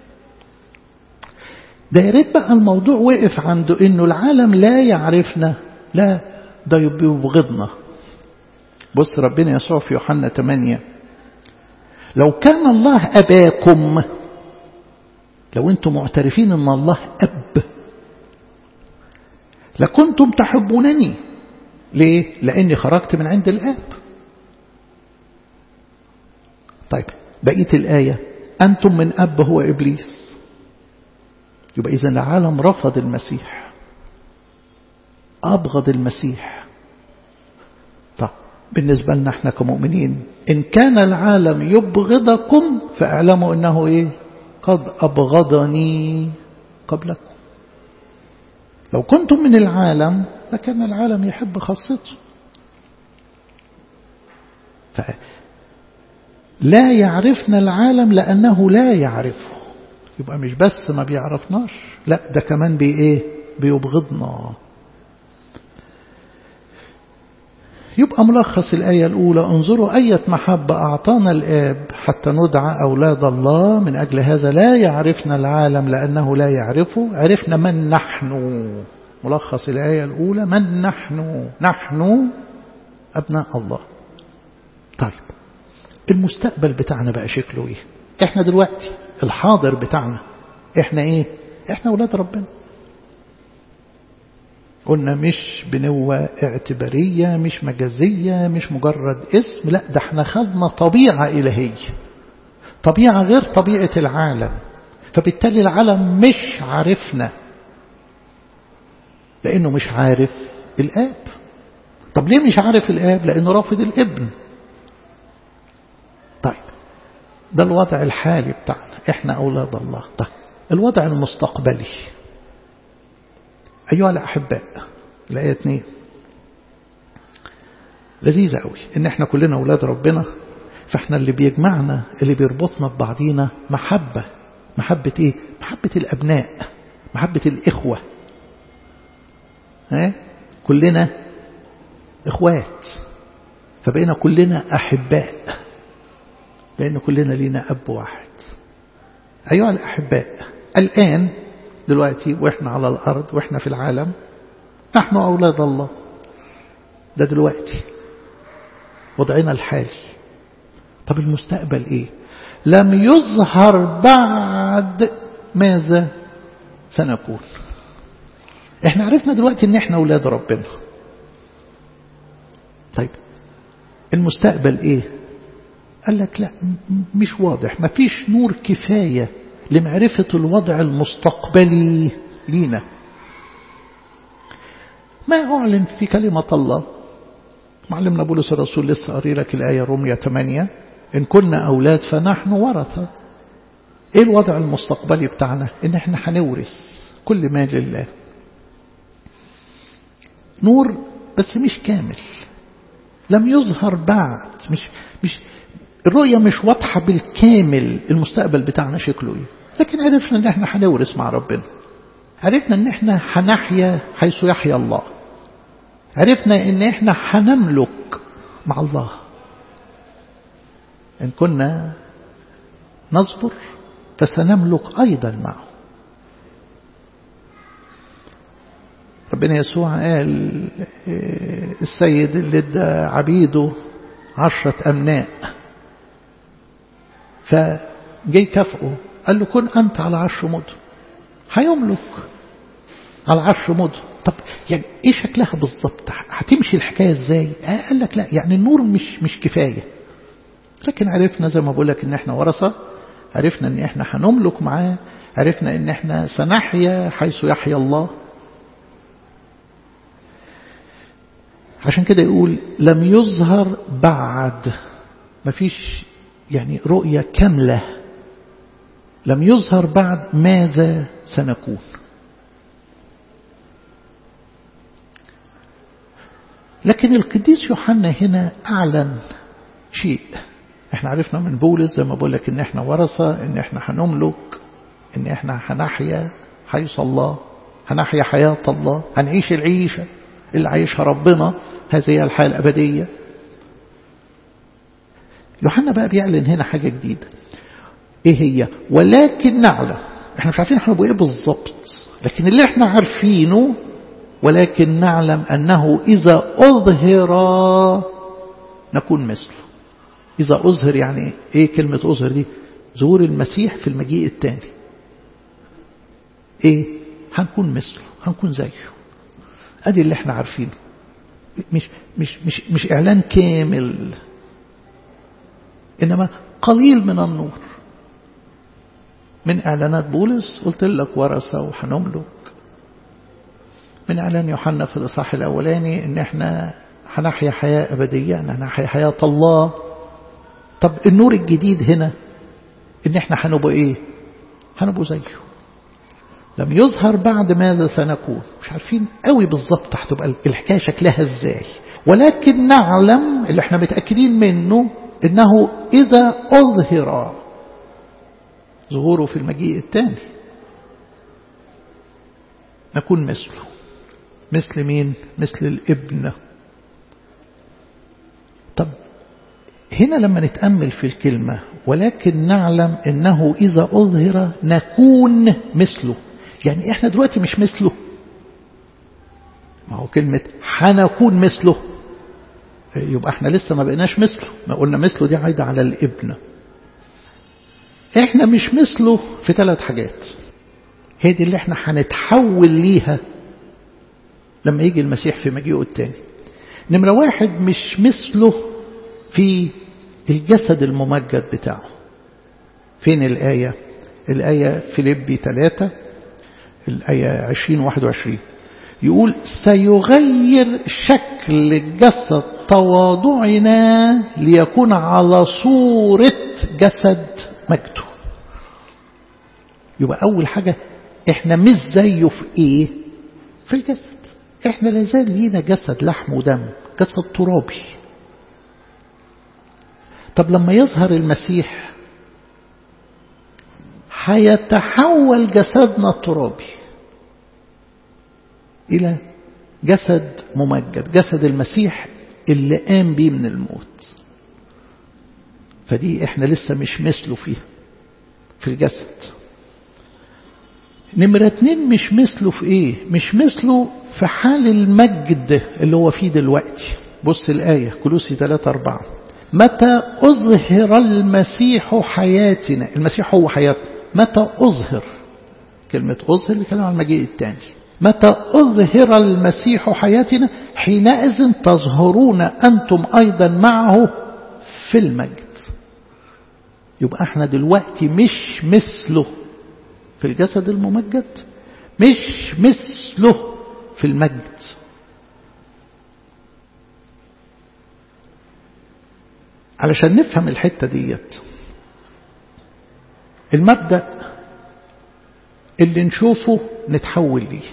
ده يا ريت بقى الموضوع وقف عنده انه العالم لا يعرفنا لا ده يبغضنا بص ربنا يسوع في يوحنا 8 لو كان الله أباكم لو أنتم معترفين أن الله أب لكنتم تحبونني ليه؟ لأني خرجت من عند الآب طيب بقية الآية أنتم من أب هو إبليس يبقى إذا العالم رفض المسيح أبغض المسيح طب بالنسبة لنا احنا كمؤمنين إن كان العالم يبغضكم فاعلموا أنه إيه قد أبغضني قبلكم لو كنتم من العالم لكان العالم يحب خاصته لا يعرفنا العالم لأنه لا يعرفه يبقى مش بس ما بيعرفناش لا ده كمان بي ايه بيبغضنا يبقى ملخص الآية الأولى انظروا أية محبة أعطانا الآب حتى ندعى أولاد الله من أجل هذا لا يعرفنا العالم لأنه لا يعرفه عرفنا من نحن ملخص الآية الأولى من نحن نحن أبناء الله طيب المستقبل بتاعنا بقى شكله ايه احنا دلوقتي الحاضر بتاعنا احنا ايه احنا اولاد ربنا قلنا مش بنوة اعتبارية مش مجازية مش مجرد اسم لا ده احنا خدنا طبيعة إلهية طبيعة غير طبيعة العالم فبالتالي العالم مش عارفنا لأنه مش عارف الآب طب ليه مش عارف الآب لأنه رافض الابن طيب ده الوضع الحالي بتاعنا احنا أولاد الله طيب الوضع المستقبلي أيها الأحباء الآية 2 لذيذة قوي إن احنا كلنا أولاد ربنا فاحنا اللي بيجمعنا اللي بيربطنا ببعضينا محبة محبة ايه محبة الأبناء محبة الإخوة ها؟ كلنا إخوات فبقينا كلنا أحباء لأن كلنا لينا أب واحد أيها الأحباء الآن دلوقتي وإحنا على الأرض وإحنا في العالم نحن أولاد الله ده دلوقتي وضعنا الحالي طب المستقبل إيه لم يظهر بعد ماذا سنكون احنا عرفنا دلوقتي ان احنا اولاد ربنا طيب المستقبل ايه قال لك لا مش واضح ما فيش نور كفاية لمعرفة الوضع المستقبلي لينا ما أعلن في كلمة الله معلمنا بولس الرسول لسه قاري لك الآية رومية 8 إن كنا أولاد فنحن ورثة إيه الوضع المستقبلي بتاعنا إن إحنا هنورث كل ما لله نور بس مش كامل لم يظهر بعد مش مش الرؤية مش واضحة بالكامل المستقبل بتاعنا شكله ايه لكن عرفنا ان احنا هنورث مع ربنا عرفنا ان احنا هنحيا حيث يحيا الله عرفنا ان احنا هنملك مع الله ان كنا نصبر فسنملك ايضا معه ربنا يسوع قال السيد اللي ادى عبيده عشرة أمناء فجي كافئه قال له كن أنت على عرش مدن هيملك على عرش مدن طب يعني ايه شكلها بالظبط هتمشي الحكاية ازاي قال لك لا يعني النور مش مش كفاية لكن عرفنا زي ما بقول لك ان احنا ورثة عرفنا ان احنا هنملك معاه عرفنا ان احنا سنحيا حيث يحيا الله عشان كده يقول لم يظهر بعد مفيش يعني رؤية كاملة لم يظهر بعد ماذا سنكون لكن القديس يوحنا هنا أعلن شيء احنا عرفنا من بولس زي ما بقول لك ان احنا ورثة ان احنا هنملك ان احنا هنحيا حيث الله هنحيا حياة الله هنعيش العيشة اللي عايشها ربنا هذه هي الحياة الأبدية يوحنا بقى بيعلن هنا حاجة جديدة ايه هي ولكن نعلم احنا مش عارفين احنا ايه بالظبط لكن اللي احنا عارفينه ولكن نعلم أنه إذا أظهر نكون مثله إذا أظهر يعني إيه كلمة أظهر دي ظهور المسيح في المجيء الثاني إيه هنكون مثله هنكون زيه أدي اللي احنا عارفينه مش, مش, مش, مش إعلان كامل إنما قليل من النور من إعلانات بولس قلت لك ورثة وحنملك من إعلان يوحنا في الإصحاح الأولاني إن إحنا هنحيا حياة أبدية إن هنحيا حياة الله طب النور الجديد هنا إن إحنا هنبقى إيه هنبقى زيه لم يظهر بعد ماذا سنكون مش عارفين قوي بالظبط هتبقى الحكاية شكلها إزاي ولكن نعلم اللي احنا متأكدين منه إنه إذا أظهر ظهوره في المجيء الثاني نكون مثله مثل مين مثل الابن طب هنا لما نتأمل في الكلمة ولكن نعلم انه اذا اظهر نكون مثله يعني احنا دلوقتي مش مثله ما هو كلمة حنكون مثله يبقى احنا لسه ما بقيناش مثله ما قلنا مثله دي عايدة على الابن احنا مش مثله في ثلاث حاجات هي دي اللي احنا هنتحول ليها لما يجي المسيح في مجيئه الثاني نمرة واحد مش مثله في الجسد الممجد بتاعه فين الآية الآية فيليبي 3 الآية 20 21 يقول سيغير شكل جسد تواضعنا ليكون على صورة جسد مجده يبقى أول حاجة احنا مش زيه في ايه في الجسد احنا لازال لينا جسد لحم ودم جسد ترابي طب لما يظهر المسيح هيتحول جسدنا الترابي إلى جسد ممجد جسد المسيح اللي قام بيه من الموت فدي احنا لسه مش مثله فيها في الجسد نمرة اتنين مش مثله في ايه مش مثله في حال المجد اللي هو فيه دلوقتي بص الآية كلوسي 3 4 متى أظهر المسيح حياتنا المسيح هو حياتنا متى أظهر كلمة أظهر بيتكلم عن المجيء الثاني متى أظهر المسيح حياتنا حينئذ تظهرون أنتم أيضا معه في المجد يبقى احنا دلوقتي مش مثله في الجسد الممجد مش مثله في المجد علشان نفهم الحتة ديت المبدأ اللي نشوفه نتحول ليه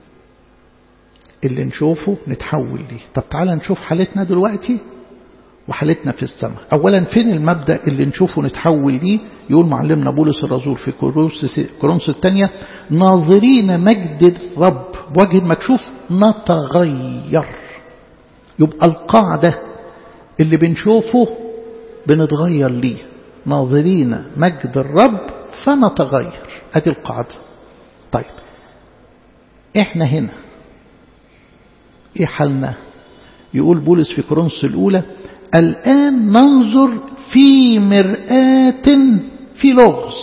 اللي نشوفه نتحول ليه طب تعالى نشوف حالتنا دلوقتي وحالتنا في السماء أولا فين المبدأ اللي نشوفه نتحول ليه يقول معلمنا بولس الرسول في كورنثوس الثانية ناظرين مجد الرب بوجه المكشوف نتغير يبقى القاعدة اللي بنشوفه بنتغير ليه ناظرين مجد الرب فنتغير ادي القاعدة طيب احنا هنا ايه حالنا يقول بولس في كورنثوس الاولى الآن ننظر في مرآة في لغز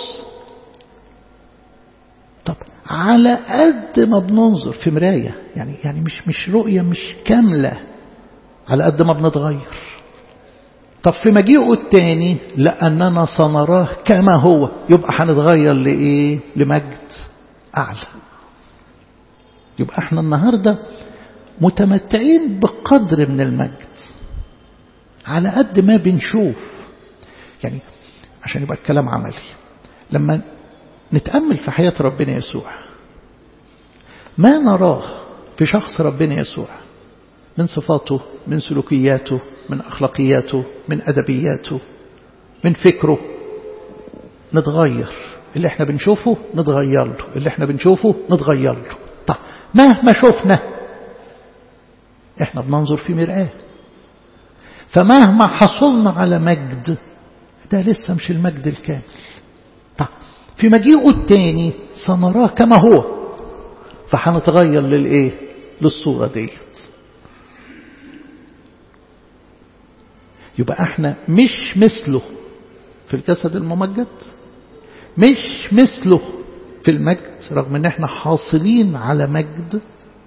طب على قد ما بننظر في مراية يعني يعني مش مش رؤية مش كاملة على قد ما بنتغير طب في مجيئه التاني لأننا سنراه كما هو يبقى هنتغير لإيه لمجد أعلى يبقى احنا النهاردة متمتعين بقدر من المجد على قد ما بنشوف يعني عشان يبقى الكلام عملي لما نتأمل في حياة ربنا يسوع ما نراه في شخص ربنا يسوع من صفاته من سلوكياته من أخلاقياته من أدبياته من فكره نتغير اللي احنا بنشوفه نتغير له اللي احنا بنشوفه نتغير له طب مهما شفنا احنا بننظر في مرآة فمهما حصلنا على مجد ده لسه مش المجد الكامل طب في مجيئه التاني سنراه كما هو فهنتغير للايه للصورة ديت يبقى احنا مش مثله في الجسد الممجد مش مثله في المجد رغم ان احنا حاصلين على مجد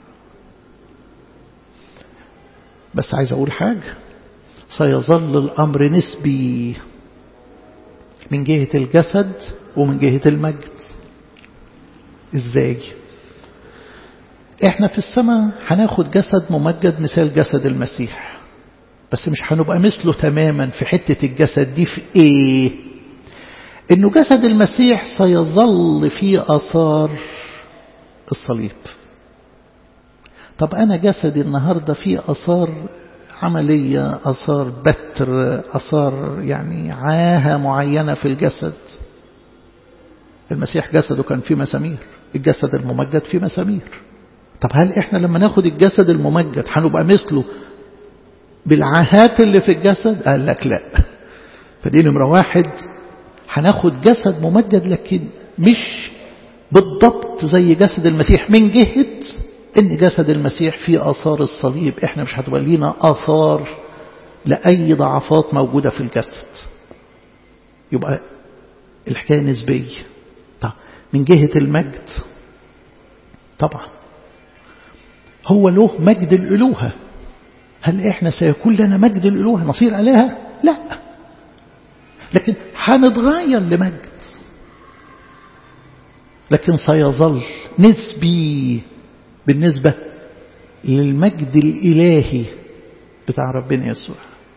بس عايز اقول حاجة سيظل الامر نسبي من جهة الجسد ومن جهة المجد ازاي احنا في السماء هناخد جسد ممجد مثال جسد المسيح بس مش هنبقى مثله تماما في حتة الجسد دي في ايه انه جسد المسيح سيظل فيه اثار الصليب طب انا جسدي النهاردة فيه اثار عملية اثار بتر اثار يعني عاهة معينة في الجسد المسيح جسده كان فيه مسامير الجسد الممجد فيه مسامير طب هل احنا لما ناخد الجسد الممجد هنبقى مثله بالعاهات اللي في الجسد قال لك لا فدي نمرة واحد هناخد جسد ممجد لكن مش بالضبط زي جسد المسيح من جهة ان جسد المسيح فيه آثار الصليب احنا مش هتبقى لينا آثار لأي ضعفات موجودة في الجسد يبقى الحكاية نسبية طب من جهة المجد طبعا هو له مجد الألوهة هل احنا سيكون لنا مجد الألوهة نصير عليها لا لكن هنتغير لمجد لكن سيظل نسبي بالنسبة للمجد الإلهي بتاع ربنا يسوع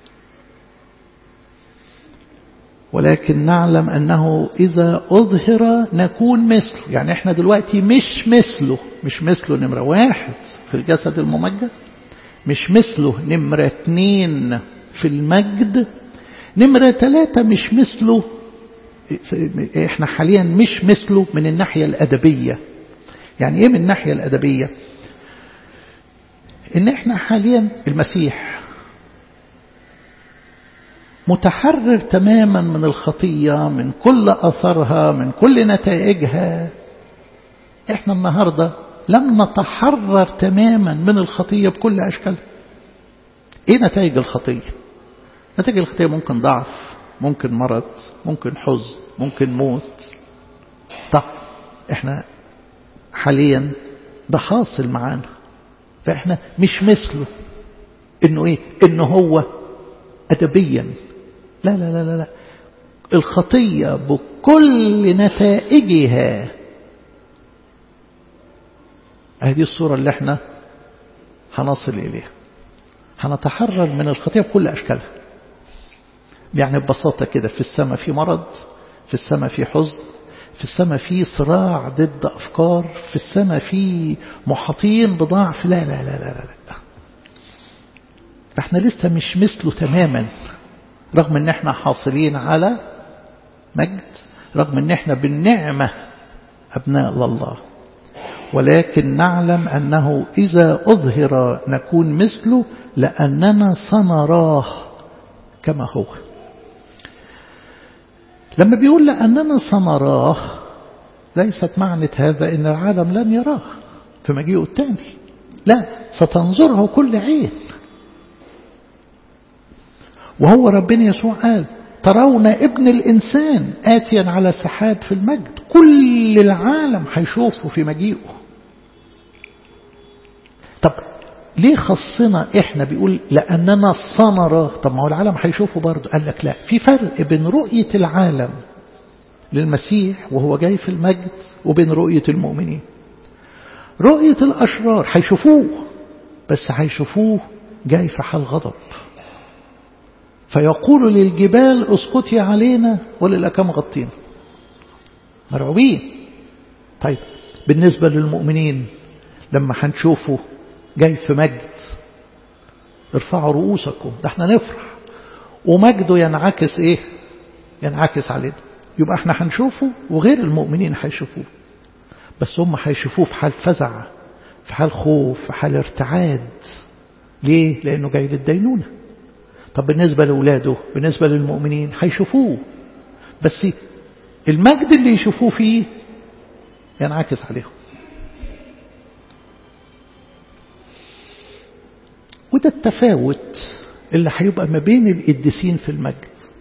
ولكن نعلم أنه إذا أظهر نكون مثله يعني إحنا دلوقتي مش مثله مش مثله نمرة واحد في الجسد الممجد مش مثله نمرة اتنين في المجد نمرة ثلاثة مش مثله احنا حاليا مش مثله من الناحية الأدبية يعني ايه من الناحية الأدبية ان احنا حاليا المسيح متحرر تماما من الخطية من كل أثرها من كل نتائجها احنا النهاردة لم نتحرر تماما من الخطية بكل أشكالها ايه نتائج الخطية نتائج الخطية ممكن ضعف ممكن مرض ممكن حزن ممكن موت طب احنا حاليا ده حاصل معانا فاحنا مش مثله انه ايه انه هو ادبيا لا لا لا لا, لا. الخطية بكل نتائجها هذه الصورة اللي احنا هنصل إليها هنتحرر من الخطية بكل أشكالها يعني ببساطة كده في السماء في مرض في السماء في حزن في السماء في صراع ضد أفكار في السماء في محاطين بضعف لا لا لا لا لا, لا. فاحنا لسه مش مثله تماما رغم ان احنا حاصلين على مجد رغم ان احنا بالنعمة أبناء لله ولكن نعلم أنه إذا أظهر نكون مثله لأننا سنراه كما هو لما بيقول لأننا سنراه ليست معنى هذا أن العالم لن يراه في مجيئه الثاني لا ستنظره كل عين وهو ربنا يسوع قال ترون ابن الإنسان آتيا على سحاب في المجد كل العالم هيشوفه في مجيئه طب ليه خصنا احنا بيقول لأننا صنراه طب ما هو العالم هيشوفه برضه قال لك لا في فرق بين رؤية العالم للمسيح وهو جاي في المجد وبين رؤية المؤمنين رؤية الأشرار هيشوفوه بس هيشوفوه جاي في حال غضب فيقول للجبال اسقطي علينا وللأكام غطينا مرعوبين طيب بالنسبة للمؤمنين لما هنشوفه جاي في مجد ارفعوا رؤوسكم ده احنا نفرح ومجده ينعكس ايه ينعكس علينا يبقى احنا هنشوفه وغير المؤمنين هيشوفوه بس هم هيشوفوه في حال فزع في حال خوف في حال ارتعاد ليه لانه جاي للدينونه طب بالنسبة لأولاده بالنسبة للمؤمنين هيشوفوه بس المجد اللي يشوفوه فيه ينعكس عليهم وده التفاوت اللي هيبقى ما بين القديسين في المجد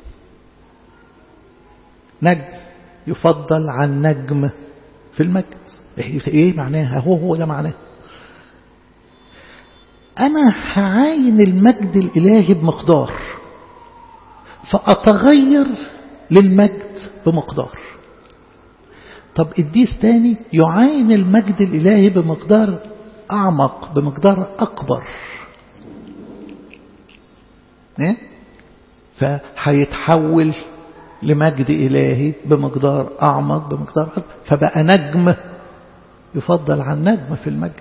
نجم يفضل عن نجم في المجد ايه معناها هو هو ده معناه أنا هعاين المجد الإلهي بمقدار فأتغير للمجد بمقدار طب قديس تاني يعاين المجد الإلهي بمقدار أعمق بمقدار أكبر إيه؟ فهيتحول لمجد إلهي بمقدار أعمق بمقدار أكبر فبقى نجم يفضل عن نجم في المجد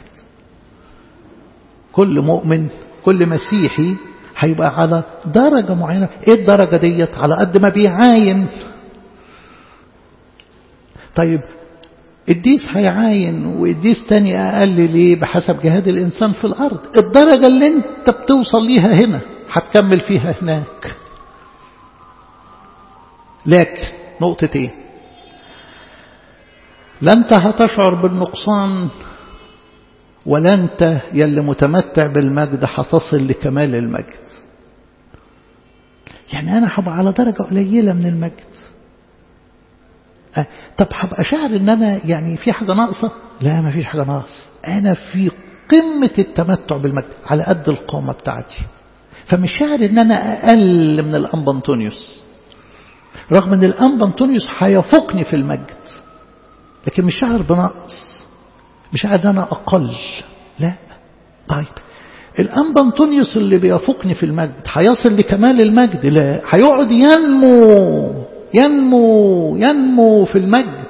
كل مؤمن كل مسيحي هيبقى على درجة معينة ايه الدرجة ديت على قد ما بيعاين طيب الديس هيعاين والديس تاني أقل ليه بحسب جهاد الإنسان في الأرض الدرجة اللي انت بتوصل ليها هنا هتكمل فيها هناك لكن نقطة ايه لا انت هتشعر بالنقصان ولا انت يلي متمتع بالمجد هتصل لكمال المجد يعني انا هبقى على درجة قليلة من المجد أه طب هبقى شاعر ان انا يعني في حاجة ناقصة لا ما فيش حاجة ناقص انا في قمة التمتع بالمجد على قد القامة بتاعتي فمش شاعر ان انا اقل من الانبا انطونيوس رغم ان الانبا انطونيوس هيفوقني في المجد لكن مش شعر بنقص مش شعر ان انا اقل لا طيب الانبا انطونيوس اللي بيفوقني في المجد هيصل لكمال المجد لا هيقعد ينمو ينمو ينمو في المجد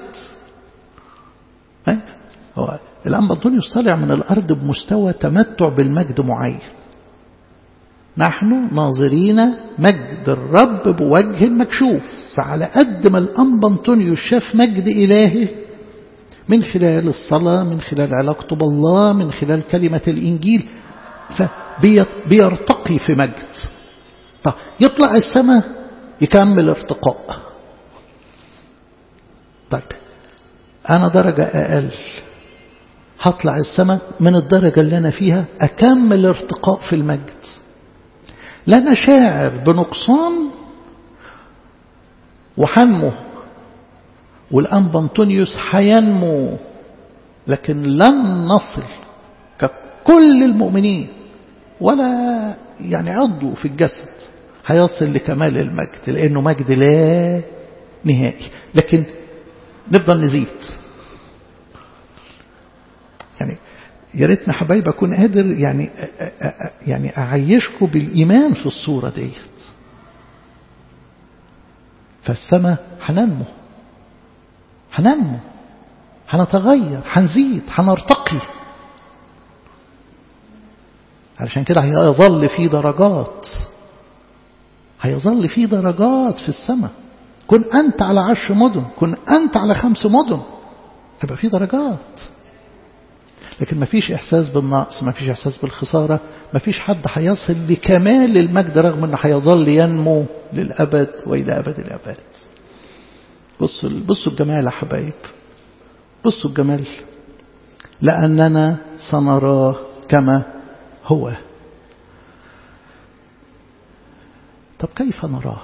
هو الانبا انطونيوس طالع من الارض بمستوى تمتع بالمجد معين نحن ناظرين مجد الرب بوجه مكشوف فعلى قد ما الأنبا أنطونيوس شاف مجد إلهي من خلال الصلاة من خلال علاقته بالله من خلال كلمة الإنجيل فبيرتقي في مجد طيب يطلع السماء يكمل ارتقاء طيب أنا درجة أقل هطلع السماء من الدرجة اللي أنا فيها أكمل ارتقاء في المجد لا أنا شاعر بنقصان وحنمو والأنبا أنطونيوس حينمو لكن لن نصل ككل المؤمنين ولا يعني عضو في الجسد هيصل لكمال المجد لأنه مجد لا نهائي لكن نفضل نزيد يعني يا ريتنا حبايب اكون قادر يعني يعني اعيشكم بالايمان في الصوره ديت فالسماء هننمو هننمو هنتغير هنزيد هنرتقي علشان كده هيظل في درجات هيظل في درجات في السماء كن أنت على عش مدن كن أنت على خمس مدن هيبقى في درجات لكن ما فيش إحساس بالنقص ما فيش إحساس بالخسارة ما فيش حد هيصل لكمال المجد رغم أنه هيظل ينمو للأبد وإلى أبد الأبد بصوا بصوا الجمال يا حبايب بصوا الجمال لأننا سنراه كما هو طب كيف نراه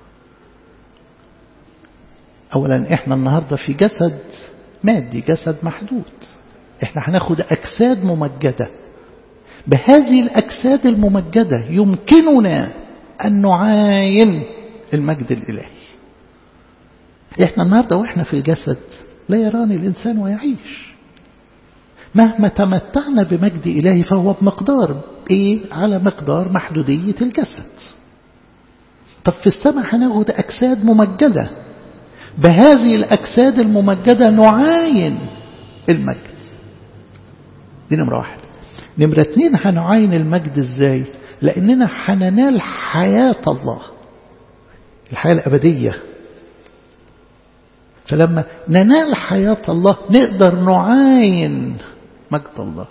أولا إحنا النهاردة في جسد مادي جسد محدود إحنا هناخد أجساد ممجدة بهذه الأجساد الممجدة يمكننا أن نعاين المجد الإلهي إحنا النهاردة وإحنا في الجسد لا يراني الإنسان ويعيش مهما تمتعنا بمجد إلهي فهو بمقدار إيه على مقدار محدودية الجسد طب في السماء هناخد أجساد ممجدة بهذه الأجساد الممجدة نعاين المجد دي نمرة واحد نمرة اتنين هنعاين المجد ازاي لأننا هننال حياة الله الحياة الأبدية فلما ننال حياة الله نقدر نعاين مجد الله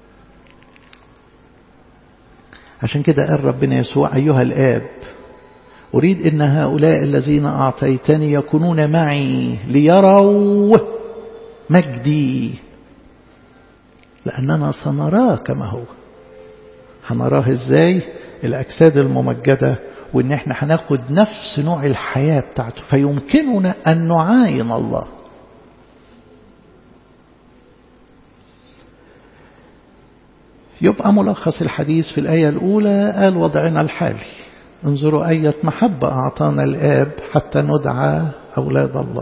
عشان كده قال ربنا يسوع أيها الآب أريد أن هؤلاء الذين أعطيتني يكونون معي ليروا مجدي لأننا سنراه كما هو هنراه إزاي الأجساد الممجدة وإن إحنا هناخد نفس نوع الحياة بتاعته فيمكننا أن نعاين الله يبقى ملخص الحديث في الآية الأولى قال وضعنا الحالي انظروا أية محبة أعطانا الآب حتى ندعى أولاد الله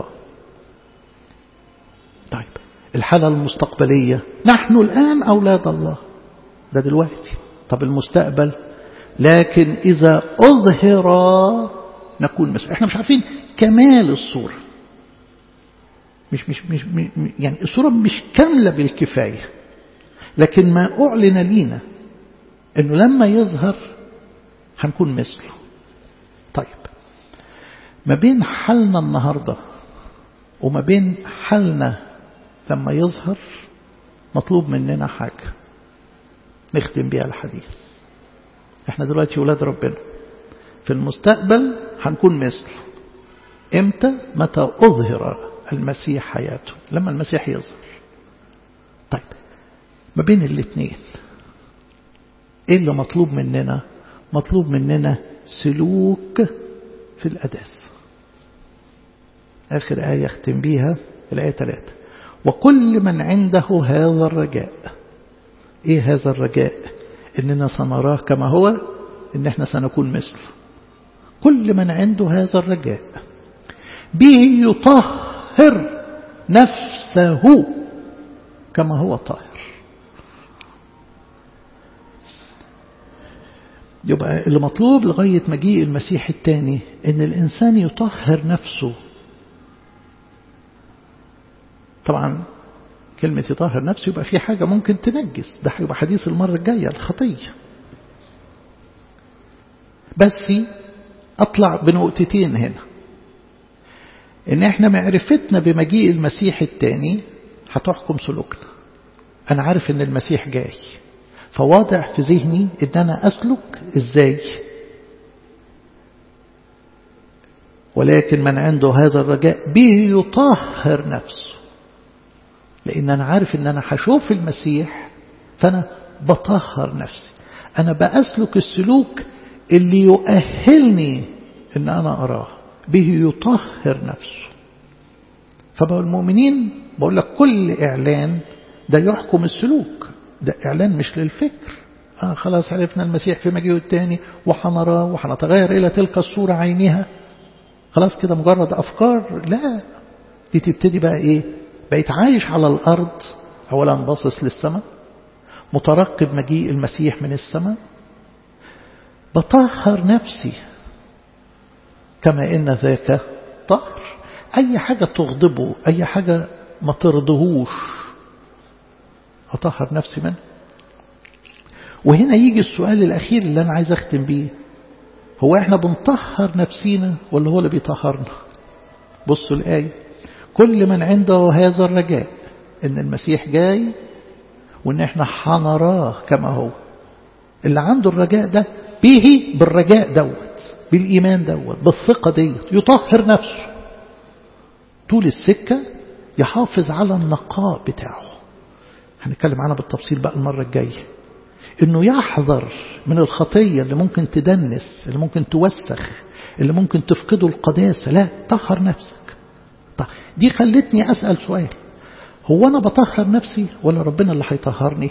طيب الحالة المستقبلية نحن الآن أولاد الله ده دلوقتي طب المستقبل لكن إذا أظهر نكون مسؤول احنا مش عارفين كمال الصورة مش مش مش يعني الصورة مش كاملة بالكفاية لكن ما أعلن لينا أنه لما يظهر هنكون مثله طيب ما بين حالنا النهاردة وما بين حالنا لما يظهر مطلوب مننا حاجة نختم بيها الحديث احنا دلوقتي ولاد ربنا في المستقبل هنكون مثله امتى متى أظهر المسيح حياته لما المسيح يظهر طيب ما بين الاثنين ايه اللي مطلوب مننا مطلوب مننا سلوك في الأداس آخر آية اختم بيها الآية 3 وكل من عنده هذا الرجاء ايه هذا الرجاء اننا سنراه كما هو ان احنا سنكون مثله كل من عنده هذا الرجاء به يطهر نفسه كما هو طاهر يبقى اللي مطلوب لغاية مجيء المسيح الثاني ان الانسان يطهر نفسه طبعا كلمة يطهر نفسه يبقى في حاجة ممكن تنجس ده هيبقى حديث المرة الجاية الخطية بس أطلع بنقطتين هنا إن إحنا معرفتنا بمجيء المسيح الثاني هتحكم سلوكنا أنا عارف إن المسيح جاي فواضع في ذهني إن أنا أسلك إزاي ولكن من عنده هذا الرجاء به يطهر نفسه لأن أنا عارف إن أنا هشوف المسيح فأنا بطهر نفسي أنا بأسلك السلوك اللي يؤهلني إن أنا أراه به يطهر نفسه فبقى المؤمنين بقول لك كل إعلان ده يحكم السلوك ده إعلان مش للفكر آه خلاص عرفنا المسيح في مجيئه الثاني وحنراه وحنتغير إلى تلك الصورة عينها خلاص كده مجرد أفكار لا دي تبتدي بقى إيه بقيت عايش على الأرض أولا باصص للسماء مترقب مجيء المسيح من السماء بطهر نفسي كما إن ذاك طهر أي حاجة تغضبه أي حاجة ما ترضهوش أطهر نفسي منه وهنا يجي السؤال الأخير اللي أنا عايز أختم بيه هو إحنا بنطهر نفسينا ولا هو اللي بيطهرنا بصوا الآية كل من عنده هذا الرجاء إن المسيح جاي وإن إحنا حنراه كما هو اللي عنده الرجاء ده به بالرجاء دوت بالإيمان دوت بالثقة ديت يطهر نفسه طول السكة يحافظ على النقاء بتاعه هنتكلم عنها بالتفصيل بقى المرة الجاية انه يحذر من الخطية اللي ممكن تدنس اللي ممكن توسخ اللي ممكن تفقده القداسة لا طهر نفسك طيب دي خلتني أسأل سؤال هو أنا بطهر نفسي ولا ربنا اللي هيطهرني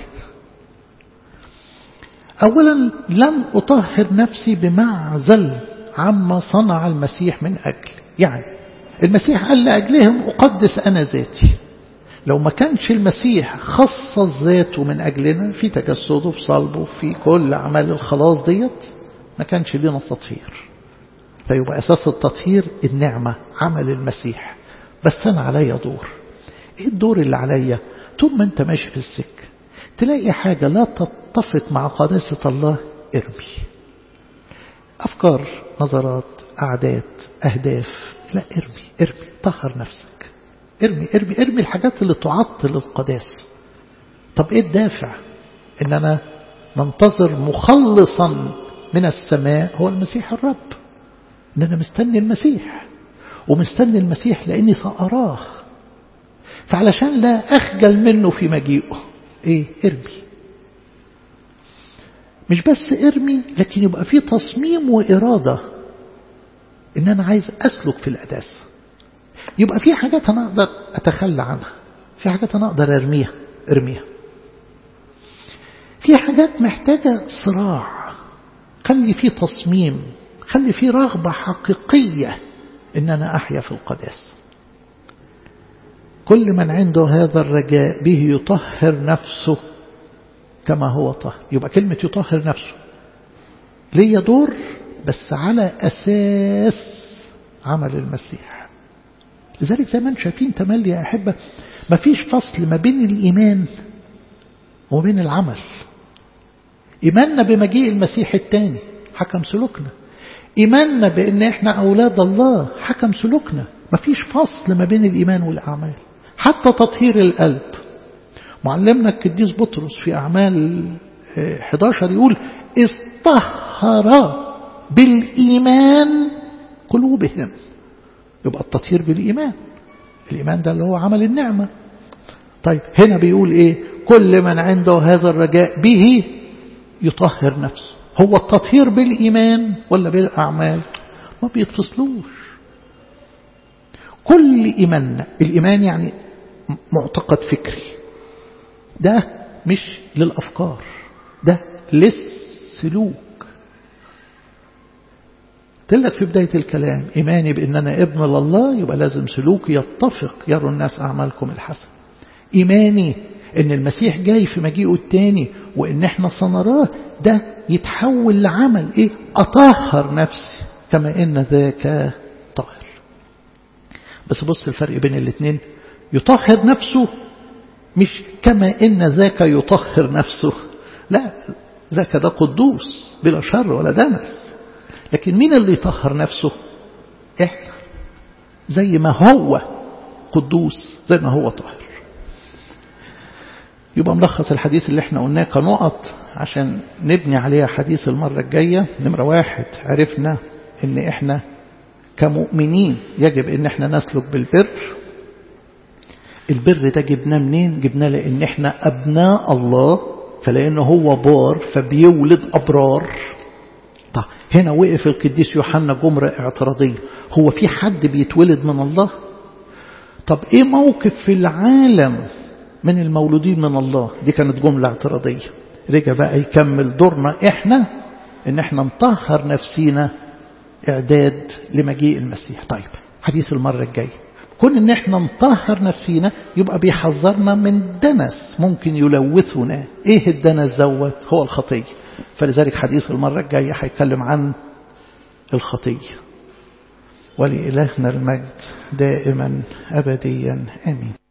أولا لن أطهر نفسي بمعزل عما صنع المسيح من أجل يعني المسيح قال لأجلهم أقدس أنا ذاتي لو ما كانش المسيح خصص ذاته من أجلنا في تجسده في صلبه في كل أعمال الخلاص ديت ما كانش لنا تطهير فيبقى أساس التطهير النعمة عمل المسيح بس أنا عليا دور إيه الدور اللي عليا طول ما أنت ماشي في السكة تلاقي حاجة لا تتفق مع قداسة الله ارمي أفكار نظرات أعداد أهداف لا ارمي ارمي طهر نفسك ارمي ارمي ارمي الحاجات اللي تعطل القداسة طب ايه الدافع ان انا ننتظر مخلصا من السماء هو المسيح الرب ان انا مستني المسيح ومستني المسيح لاني سأراه فعلشان لا اخجل منه في مجيئه ايه ارمي مش بس ارمي لكن يبقى في تصميم وإرادة ان انا عايز اسلك في القداسه يبقى في حاجات أنا أقدر أتخلى عنها في حاجات أنا أقدر أرميها ارميها في حاجات محتاجة صراع خلي في تصميم خلي في رغبة حقيقية إن أنا أحيا في القداس كل من عنده هذا الرجاء به يطهر نفسه كما هو طهر يبقى كلمة يطهر نفسه ليه دور بس على أساس عمل المسيح لذلك زي ما انتم شايفين تملي يا أحبة ما فيش فصل ما بين الإيمان وما بين العمل إيماننا بمجيء المسيح الثاني حكم سلوكنا إيماننا بأن إحنا أولاد الله حكم سلوكنا ما فيش فصل ما بين الإيمان والأعمال حتى تطهير القلب معلمنا القديس بطرس في أعمال 11 يقول اصطهر بالإيمان قلوبهم يبقى التطهير بالإيمان الإيمان ده اللي هو عمل النعمة طيب هنا بيقول إيه كل من عنده هذا الرجاء به يطهر نفسه هو التطهير بالإيمان ولا بالأعمال ما بيتفصلوش كل إيماننا الإيمان يعني معتقد فكري ده مش للأفكار ده للسلوك قلت لك في بداية الكلام إيماني بأن أنا ابن لله يبقى لازم سلوكي يتفق يروا الناس أعمالكم الحسن إيماني أن المسيح جاي في مجيئه التاني وأن احنا سنراه ده يتحول لعمل إيه أطهر نفسي كما إن ذاك طاهر بس بص الفرق بين الاثنين يطهر نفسه مش كما إن ذاك يطهر نفسه لا ذاك ده قدوس بلا شر ولا دنس لكن مين اللي يطهر نفسه احنا زي ما هو قدوس زي ما هو طاهر يبقى ملخص الحديث اللي احنا قلناه كنقط عشان نبني عليها حديث المرة الجاية نمرة واحد عرفنا ان احنا كمؤمنين يجب ان احنا نسلك بالبر البر ده جبناه منين جبناه لان احنا ابناء الله فلانه هو بار فبيولد ابرار طب هنا وقف القديس يوحنا جمرة اعتراضية هو في حد بيتولد من الله طب ايه موقف في العالم من المولودين من الله دي كانت جملة اعتراضية رجع بقى يكمل دورنا احنا ان احنا نطهر نفسينا اعداد لمجيء المسيح طيب حديث المرة الجاية كون ان احنا نطهر نفسينا يبقى بيحذرنا من دنس ممكن يلوثنا ايه الدنس دوت هو الخطية فلذلك حديث المرة الجاية هيتكلم عن الخطية ولإلهنا المجد دائما أبديا آمين